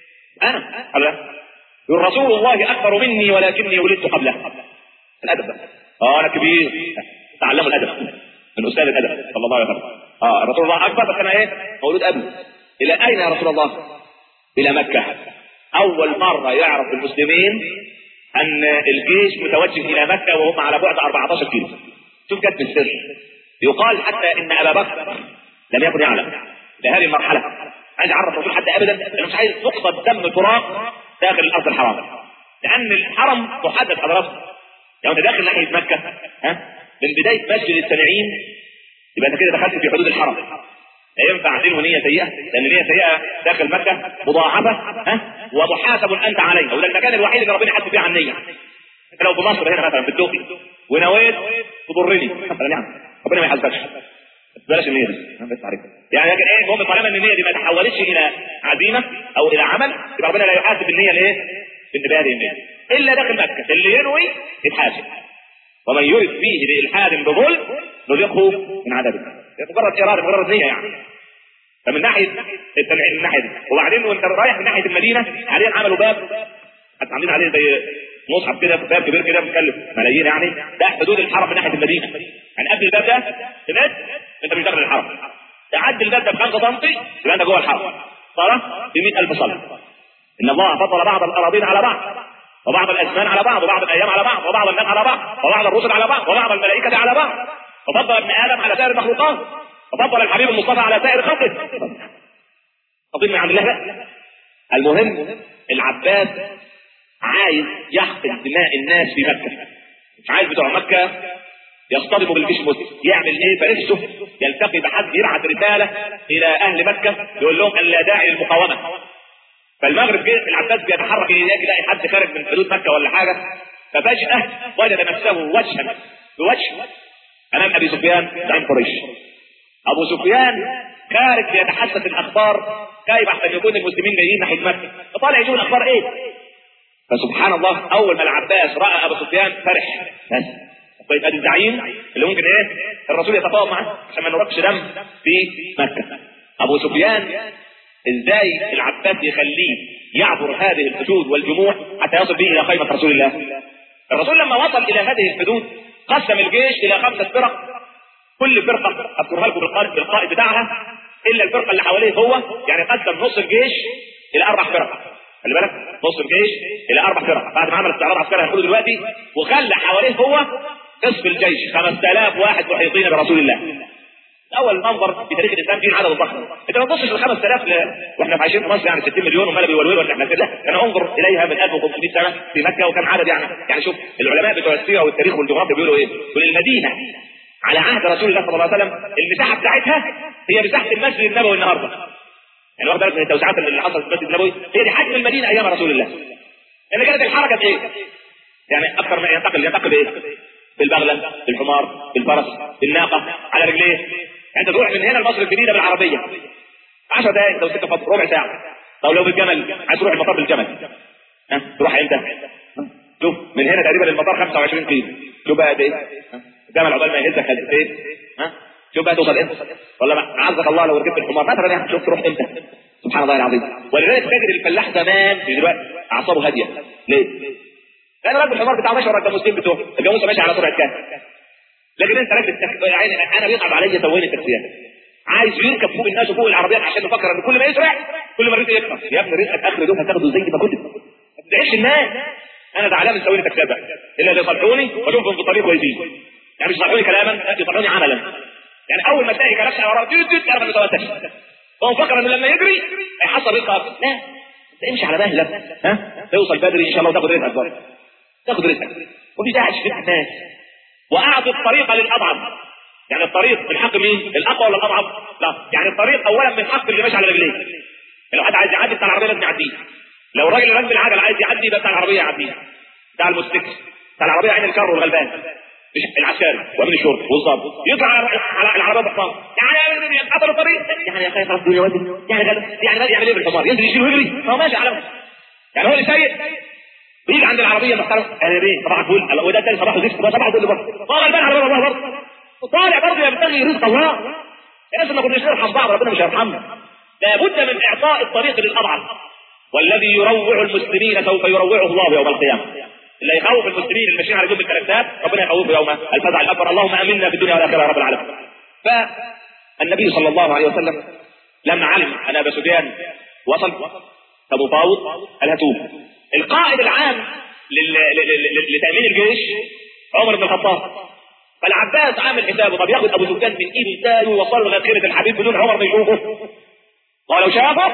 أنا قال لا يقول رسول الله أكبر مني ولكني ولدت قبله الأدب بقى آه أنا كبير تعلموا الأدب من أستاذ الأدب صلى الله عليه وسلم آه رسول الله أكبر بس أنا إيه؟ مولود قبله إلى أين يا رسول الله؟ إلى مكة أول مرة يعرف المسلمين أن الجيش متوجه إلى مكة وهم على بعد 14 كيلو شوف جت بالسر يقال حتى إن أبا بكر لم يكن يعلم لهذه المرحلة عايز يعرف الرسول حتى أبدا لأنه مش عايز نقطة دم تراب داخل الأرض الحرام لأن الحرم محدد حضراتكم لو أنت داخل ناحية مكة ها من بداية مسجد السامعين يبقى أنت كده دخلت في حدود الحرم لا ينفع دين ونية سيئة لأن نية سيئة داخل مكة مضاعفة ها ومحاسب أنت عليها وده المكان الوحيد اللي ربنا يحاسب فيه عن النية أنت لو في مصر هنا مثلا في الدوقي ونويت تضرني مثلا يعني ربنا ما يحاسبكش بلاش النية دي بس عليك يعني لكن ايه المهم طالما ان النية دي ما تحولتش الى عزيمة او الى عمل يبقى ربنا لا يحاسب النية الايه؟ بهذه النية الا داخل مكة اللي ينوي يتحاسب ومن يرد فيه بإلحاد بظلم نذقه من عذاب النار مجرد إرادة مجرد نية يعني فمن ناحية من ناحية دي وبعدين وانت رايح من ناحية المدينة حاليا عملوا باب حتى عاملين عليه زي مصحف كده باب كبير كده بيكلف ملايين يعني ده حدود الحرم من ناحية المدينة يعني قبل الباب ده سمعت انت مش داخل الحرم تعدي الباب ده بخمسة سم يبقى انت جوه الحرم صلاة ب 100000 صلاة ان الله فضل بعض الاراضين على بعض وبعض الازمان على بعض وبعض الايام على بعض وبعض الناس على بعض وبعض الرسل على بعض وبعض الملائكة على بعض وفضل ابن ادم على سائر المخلوقات وفضل الحبيب المصطفى على سائر خلقه اظن عن الله بقى المهم العباس عايز يحقن دماء الناس في مكة مش عايز بتوع مكة يصطدموا بالجيش المسلم يعمل ايه فنفسه يلتقي بحد يبعث رسالة الى اهل مكة يقول لهم ان لا داعي للمقاومة فالمغرب جه العباس بيتحرك يلاقي يلاقي حد خارج من حدود مكة ولا حاجة ففجأة وجد نفسه وجها بوجه امام ابي سفيان زعيم قريش ابو سفيان خارج يتحدث الاخبار كيف احسن يكون المسلمين جايين ناحيه مكه فطالع يجيب الاخبار ايه فسبحان الله اول ما العباس راى ابو سفيان فرح بس طيب ادي الزعيم اللي ممكن ايه الرسول يتفاوض معاه عشان ما نرقش دم في مكه ابو سفيان ازاي العباس يخليه يعبر هذه الحدود والجموع حتى يصل به الى خيمه رسول الله الرسول لما وصل الى هذه الحدود قسم الجيش الى خمسه فرق كل فرقه اذكرها لكم بالقائد بالقائد بتاعها الا الفرقه اللي حواليه هو يعني قسم نص الجيش الى اربع فرق خلي بالك نص الجيش الى اربع فرق بعد ما عمل استعراض عسكري هنقوله دلوقتي وخلى حواليه هو نصف الجيش 5000 واحد محيطين برسول الله اول منظر في تاريخ الاسلام فيه العدد الضخم انت ما تبصش ل 5000 ل... واحنا عايشين في مصر يعني 60 مليون ومال بيولول ولا احنا كده انا انظر اليها من 1500 سنه في مكه وكم عدد يعني يعني شوف العلماء بتوع السيره والتاريخ والجغرافيا بيقولوا ايه؟ يقول المدينه على عهد رسول الله صلى الله عليه وسلم المساحه بتاعتها هي مساحه المسجد النبوي النهارده يعني واخد بالك من التوسعات اللي حصلت في المسجد النبوي هي دي حجم المدينه ايام رسول الله لان كانت الحركه بايه؟ يعني اكثر ما ينتقل ينتقل بايه؟ بالبغله بالحمار بالفرس بالناقه على رجليه يعني انت تروح من هنا لمصر الجديده بالعربيه 10 دقائق لو ست فضل ربع ساعه طب لو بالجمل عايز تروح المطار بالجمل ها تروح امتى؟ شوف من هنا تقريبا المطار 25 كيلو شوف بقى قد ايه؟ الجمل عقبال ما يهزك قد ايه؟ ها شوف بقى توصل امتى؟ ولا عزك الله لو ركبت الحمار مثلا يعني شوف تروح امتى؟ سبحان الله العظيم ولذلك تجد الفلاح زمان في دلوقتي اعصابه هاديه ليه؟ انا راكب الحمار بتاع ماشي ورا الجاموسين بتوعه الجاموسه ماشي على سرعه كام لكن انت راكب التك... يعني انا بيصعب عليا توين التاكسيات عايز يركب فوق الناس وفوق العربيات عشان يفكر ان كل ما يسرع كل ما رزقه يكتر يا ابني رزقك اخر يوم هتاخده زي ما كنت ما تدعيش الناس انا زعلان من توين التاكسيات بقى الا اللي يصلحوني واشوفهم في الطريق كويسين يعني مش يصلحوني كلاما يصلحوني عملا يعني اول ما تلاقي كلبش على وراه تيت تيت يعرف انه توتر هو مفكر انه لما يجري هيحصل رزق اكتر لا امشي على مهلك ها توصل بدري ان شاء الله وتاخد رزقك برضه تاخد رزقك وفي داعي تشتري الناس واعطي الطريق للاضعف يعني الطريق من حق مين الاقوى ولا الاضعف لا يعني الطريق اولا من حق اللي ماشي على رجليه لو حد عايز يعدي بتاع العربيه لازم يعديه لو الراجل اللي راكب العجل عايز يعدي يبقى بتاع العربيه يعديه بتاع الموتوسيكل بتاع العربيه عين الكر والغلبان مش العسكري وامن الشرطه والظابط يطلع على على العربيه بحمار يعني قطر الطريق يعني يا اخي خلاص الدنيا ودي يعني غلب يعني غلب يعمل ايه بالحمار ينزل يشيل ويجري هو ماشي على يعني هو اللي سايق ويجي عند العربيه محترم انا ليه صباح الفل وده الثاني صباح الزفت ده صباح الفل برضه طالع البان على الله برضه وطالع برضه يبتغي رزق الله الناس ما كناش نرحم بعض ربنا مش هيرحمنا لابد من اعطاء الطريق للاضعف والذي يروع المسلمين سوف يروعه الله يوم القيامه اللي يخوف المسلمين اللي ماشيين على جنب الكلاسات ربنا يخوفه يوم الفزع الاكبر اللهم امنا في الدنيا والاخره يا رب العالمين فالنبي صلى الله عليه وسلم لما علم ان ابا سفيان وصل ابو طاووس قال هاتوه القائد العام لل... لل... لتامين الجيش عمر بن الخطاب فالعباس عامل حسابه طب ياخد ابو سفيان من ايد ازاي ويوصله لغايه خيره الحبيب بدون عمر ما يشوفه ولو شافه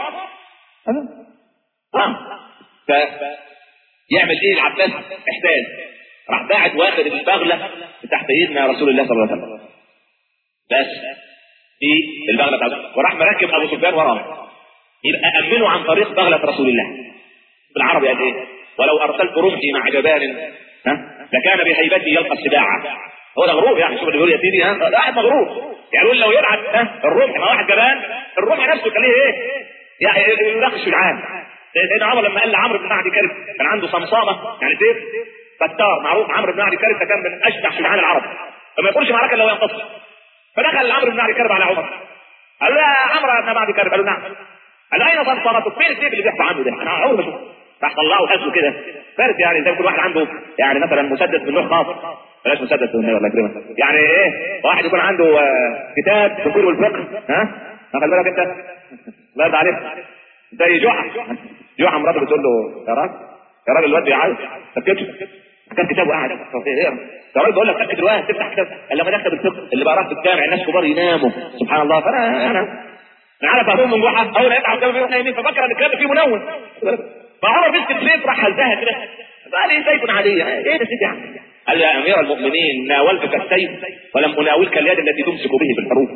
اه ف يعمل ايه العباس احتاج راح باعت واخد البغله تحت ايدنا رسول الله صلى الله عليه وسلم بس دي البغله بتاعته وراح مركب ابو سفيان وراه يبقى امنوا عن طريق بغله رسول الله بالعربي قال ايه ولو ارسلت رمحي مع جبان ها لكان بهيبتي يلقى السباعه هو ده غرور يعني شوف اللي بيقول يا سيدي ها ده واحد مغرور يعني يقول لو يبعت ها الرمح مع واحد جبان الرمح نفسه كان ليه ايه يعني يناقش العام سيدنا عمر لما قال لعمرو بن معدي كرب كان عنده صمصامه يعني سيف فتار معروف عمرو بن معدي كرب ده كان من اشجع شجعان العرب فما يقولش معركه الا وينتصر فدخل عمرو بن معدي كرب على عمر قال له يا عمرو بن معدي كرب قال له نعم قال له اين صمصامتك فين السيف اللي بيحكوا عنه ده انا عمري ما شفته راح طلعه هزه كده فارس يعني زي كل واحد عنده يعني مثلا مسدس من نوع خاص بلاش مسدس من الله يكرمك يعني ايه واحد يكون عنده كتاب في والفقه ها خلي بالك انت الله يرضى عليك زي جحا جحا مراته بتقول له يا راجل يا راجل الواد بيعيط سكته كان كتابه قاعد يا راجل بقول لك سكت الواد تفتح كتاب قال لما دخل الفقه اللي بقراه في الجامع الناس كبار يناموا سبحان الله فانا انا انا عارف ابوه من جحا اول ما يفتح الكتاب بيروح نايمين ففكر ان الكتاب فيه منون فعمر مسك السيف راح هزها كده قال ايه سيف عاديه ايه ده سيف يا عم قال يا امير المؤمنين ناولتك السيف ولم اناولك اليد التي تمسك به في الحروب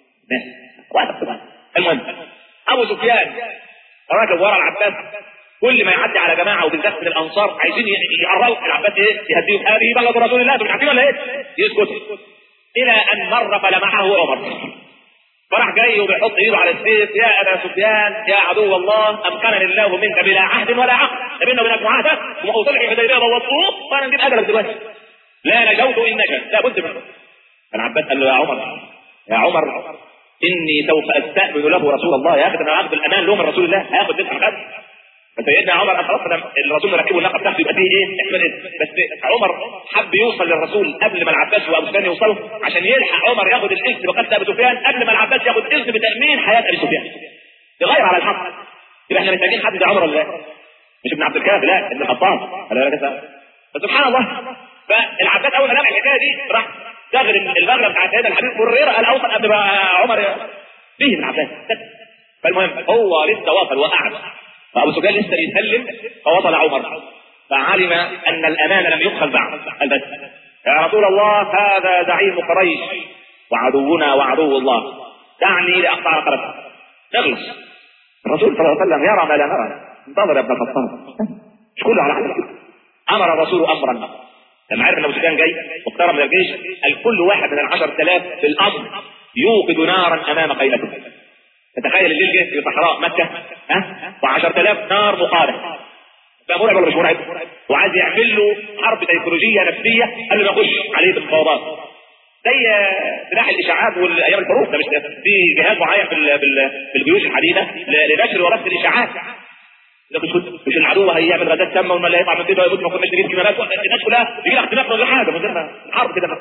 المهم ابو سفيان راكب ورا العباس كل ما يعدي على جماعه وبالذات من الانصار عايزين يعرفوا العباس ايه يهديهم هذه بلغ رسول الله مش عارفين ولا ايه يسكت الى ان مر فلمعه عمر فراح جاي وبيحط ايده على السيف يا ابا سفيان يا عدو الله امكنني الله منك بلا عهد ولا عقد بيننا وبينك معاهده وصلح الحديبيه بوصوه وانا نجيب اجلك دلوقتي لا نجوت ان نجا لا بد منه العباس قال له يا عمر يا عمر اني سوف استأمن له رسول الله ياخذ انا اخذ الامان له من رسول الله هياخد بنت الغد فسيدنا عمر خلاص الرسول مركبه الناقه بتاعته يبقى فيه ايه احمد بس عمر حب يوصل للرسول قبل ما العباس وابو سفيان يوصلوا عشان يلحق عمر ياخد الاذن بقتل ابو سفيان قبل ما العباس ياخد اذن بتامين حياه ابي سفيان يغير على الحق يبقى احنا محتاجين حد زي عمر ولا مش ابن عبد الكافي لا ابن الخطاب فسبحان الله فالعباس اول ما لمح الحكايه دي راح شغل البغله بتاعت سيدنا الحبيب هريره قال اوصل قبل ما عمر فيه ابن عباس فالمهم هو لسه واصل وقعد فابو سفيان لسه يسلم فوصل عمر فعلم ان الامان لم يؤخذ بعد قال بس يا رسول الله هذا زعيم قريش وعدونا وعدو الله دعني لاقطع رقبته نخلص الرسول صلى الله عليه وسلم يرى ما لا نرى انتظر يا ابن الخطاب مش كله على حد امر الرسول امرا لما عرف ان ابو سفيان جاي واقترب من الجيش قال كل واحد من العشر تلاف في الامر يوقد نارا امام قيلته تتخيل الليل جه في صحراء مكه ها و10000 نار مقاده ده مرعب ولا مش مرعب؟ وعايز يعمل له حرب سيكولوجيه نفسيه قبل ما يخش عليه بالمفاوضات زي سلاح الاشاعات والايام الحروب ده مش في جهاز معين في ال في, ال في الجيوش الحديثه لنشر ورصد الاشاعات لكن مش مش العدو هيعمل غدات سامه وما لا يطلع من كده ويموت ما كناش نجيب كمامات الناس كلها يجي لها اختلاف ولا حاجه من غير ما الحرب كده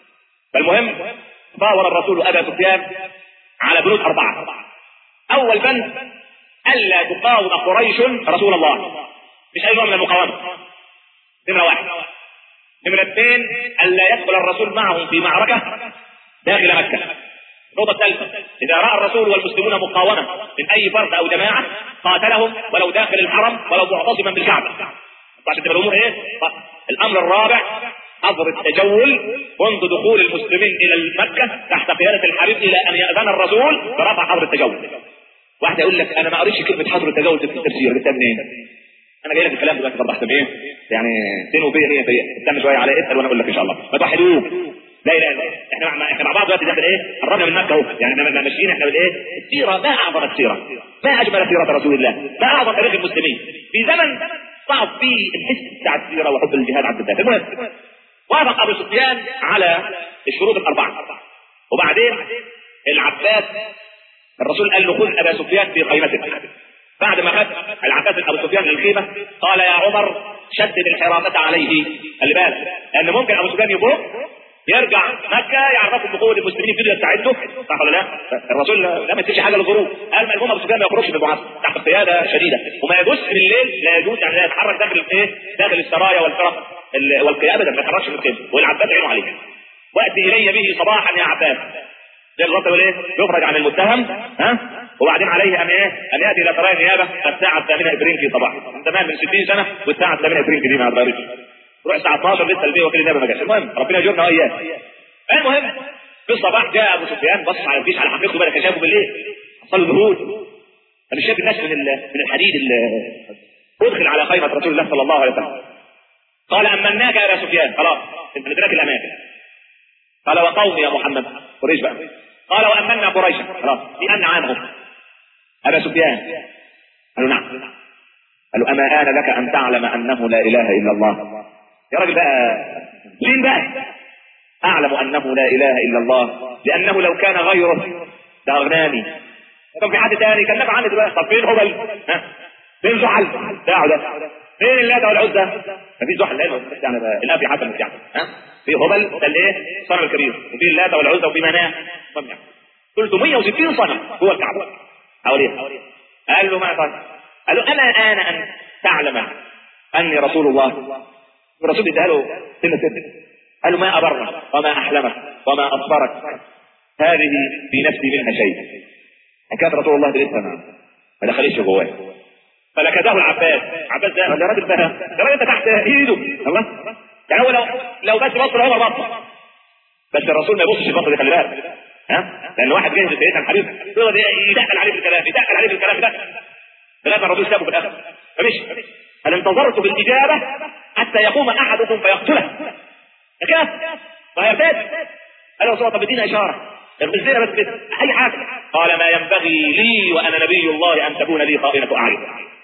فالمهم فاور الرسول ابا سفيان على بنود اربعه اول بند الا تقاوم قريش رسول الله مش اي نوع من المقاومه نمره واحد نمره اثنين الا يدخل الرسول معهم في معركه داخل مكه النقطة الثالثة إذا رأى الرسول والمسلمون مقاومة من أي فرد أو جماعة قاتلهم ولو داخل الحرم ولو معتصما بالكعبة عشان تبقى الأمور إيه؟ الأمر الرابع حظر التجول منذ دخول المسلمين إلى مكة تحت قيادة الحبيب إلى أن يأذن الرسول برفع حظر التجول واحد يقول لك أنا ما قريتش كلمة حظر التجول في التفسير جبتها منين؟ انا جاي لك الكلام دلوقتي برضه احسن ايه يعني سين وبيه هي هي استنى شويه على اسال وانا اقول لك ان شاء الله ما توحدوه لا اله الا الله احنا مع احنا مع بعض دلوقتي داخل ايه قربنا من مكه اهو يعني احنا ماشيين احنا بالايه السيره ما اعظم السيره ما اجمل سيره رسول الله ما اعظم تاريخ المسلمين في زمن صعب فيه الحس بتاع السيره وحب الجهاد عبد الله المهم وافق ابو سفيان على الشروط الاربعه وبعدين العباس الرسول قال له خذ ابا سفيان في خيمتك بعد ما خد العباس بن ابو سفيان للخيمه قال يا عمر شدد الحراسه عليه خلي بالك لان ممكن ابو سفيان يفوق يرجع مكة يعرفوا بقوة المسلمين يبتدوا يستعدوا صح ولا لا؟ الرسول لا ما تديش حاجة للغروب قال ما المهم ابو سفيان ما يخرجش بالمعسكر تحت قيادة شديدة وما يجوز بالليل لا يجوز يعني لا يتحرك داخل الايه؟ داخل السرايا والفرق ال- والقيادة ابدا ما يتحركش من الخيمة والعباس عينه عليه واتي الي به صباحا يا عباس زي الغلط يقول ايه؟ يخرج عن المتهم ها وبعدين عليه ان ايه؟ ان ياتي الى سرايا النيابه الساعه الثامنه افريقيا صباحا من زمان من 60 سنه والساعه الثامنه افريقيا دي ما اتغيرتش روح الساعه 12 لسه البيه وكيل النيابه ما جاش المهم ربنا يجرنا واياه المهم في الصباح جاء ابو سفيان بص على الجيش على حقيقته بقى كان شافه بالليل حصل له ذهول انا شايف الناس من ال- من الحديد اللي ادخل على خيمه رسول الله صلى الله عليه وسلم قال امناك يا ابا سفيان خلاص انت ندرك الاماكن قال وقومي يا محمد قريش بقى قال وامنا قريشا خلاص بان عنهم ابا سفيان قالوا نعم قالوا اما ان لك ان تعلم انه لا اله الا الله يا راجل بقى مين بقى اعلم انه لا اله الا الله لانه لو كان غيره لاغناني طب في حد تاني كان نفع عني دلوقتي طب فين هبل ها فين زحل بتاعه ده فين اللات والعزى مفيش زحل لانه يعني ده الاب حسن يعني ها في هبل ده الايه الصنم الكبير وفي اللات والعزى وفي مناه طب يعني 360 صنم هو الكعبه حواليها قال له ما قال قال له اما انا ان تعلم اني رسول الله الرسول اداها له سنه سنه قال له ما أبرك وما أحلمك وما أصبرك هذه في نفسي منها شيء حكاية رسول الله دي لسه ما ما دخلتش جواه فلكده العباس عباس ده ده راجل بقى ده راجل ده تحت ايده الله يعني هو لو لو بس بص لعمر بص بس الرسول ما يبصش البصه دي خلي بالك ها لان واحد جاي سيدنا الحبيب يقعد يدخل عليه بالكلام يدخل عليه بالكلام ده لغايه ما الرسول سابه في الاخر فمشي هل انتظرت بالاجابه حتى يقوم احدكم فيقتله كده فهيرتد قال له صوت طب ادينا اشاره اغمزنا بس كده اي حاجه قال ما ينبغي لي وانا نبي الله ان تكون لي خائنه اعين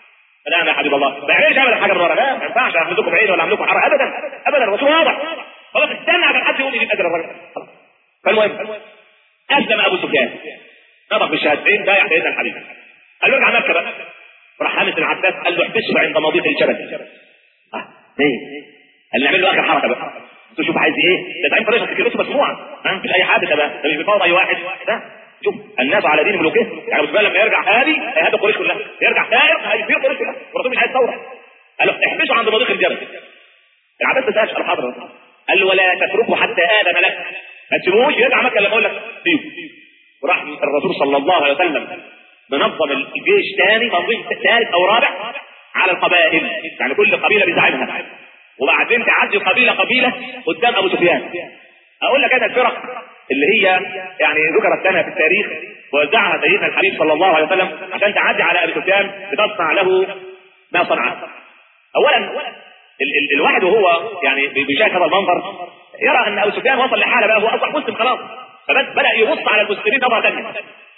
لا يا حبيب الله ما يعملش ابدا حاجه من ورا لا ما ينفعش اعمل لكم عين ولا اعمل لكم حرام ابدا ابدا الرسول واضح خلاص استنى عشان حد يقول يجيب اجر الراجل خلاص. فالمهم اسلم ابو سفيان نطق بالشهادتين بايع سيدنا الحبيب قال له ارجع مكه بقى راح حامد العباس قال له احبسه عند مضيق الجبل اه ليه؟ قال نعمل له اخر حركه بقى انتوا شوف عايز ايه ده تعين طريقه فكرته مسموعه ها مش اي حد ده بقى ده مش بيفاوض اي واحد ده شوف الناس على دين ملوكه يعني ابو سفيان لما يرجع هادي هيهدى قريش كلها يرجع سائر هيفير قريش كلها والرسول مش عايز ثوره قال له احبسه عند مضيق الجبل العباس ما سالش قال حاضر قال له ولا تتركه حتى اذن لك ما تسيبوش يرجع مكه لما اقول لك سيبه وراح الرسول صلى الله عليه وسلم منظم الجيش ثاني تنظيم ثالث او رابع على القبائل يعني كل قبيله بزعيمها وبعدين تعدي قبيله قبيله قدام ابو سفيان اقول لك انا الفرق اللي هي يعني ذكرت لنا في التاريخ ووزعها سيدنا الحبيب صلى الله عليه وسلم عشان تعدي على ابي سفيان لتصنع له ما صنعت اولا ال ال الواحد وهو يعني بيشاهد هذا المنظر يرى ان ابو سفيان وصل لحاله بقى هو اصبح مسلم خلاص فبس بدا يبص على المسلمين نظره ثانيه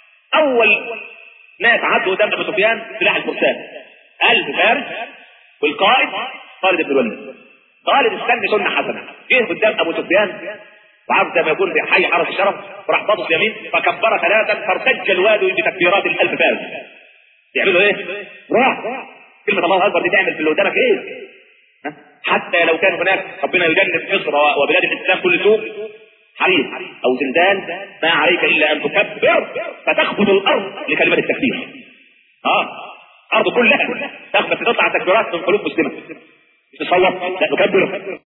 اول ناس عدوا قدام ابو سفيان سلاح الفرسان ألف فارس والقائد خالد بن الوليد خالد استنى سنه حسنه جه قدام ابو سفيان وعرف زي ما يكون في حي حرس الشرف وراح باصص يمين فكبر ثلاثا فارتج الوادي بتكبيرات الالف فارس يعملوا ايه؟ راح كلمه الله اكبر دي تعمل في اللي قدامك ايه ها؟ حتى لو كان هناك ربنا يجنب مصر وبلاد الاسلام كل سوء حريق او زلزال ما عليك الا ان تكبر فتخبط الارض لكلمات التكبير اه الارض كلها تخبط تطلع تكبيرات من قلوب مسلمه تصور لا نكبر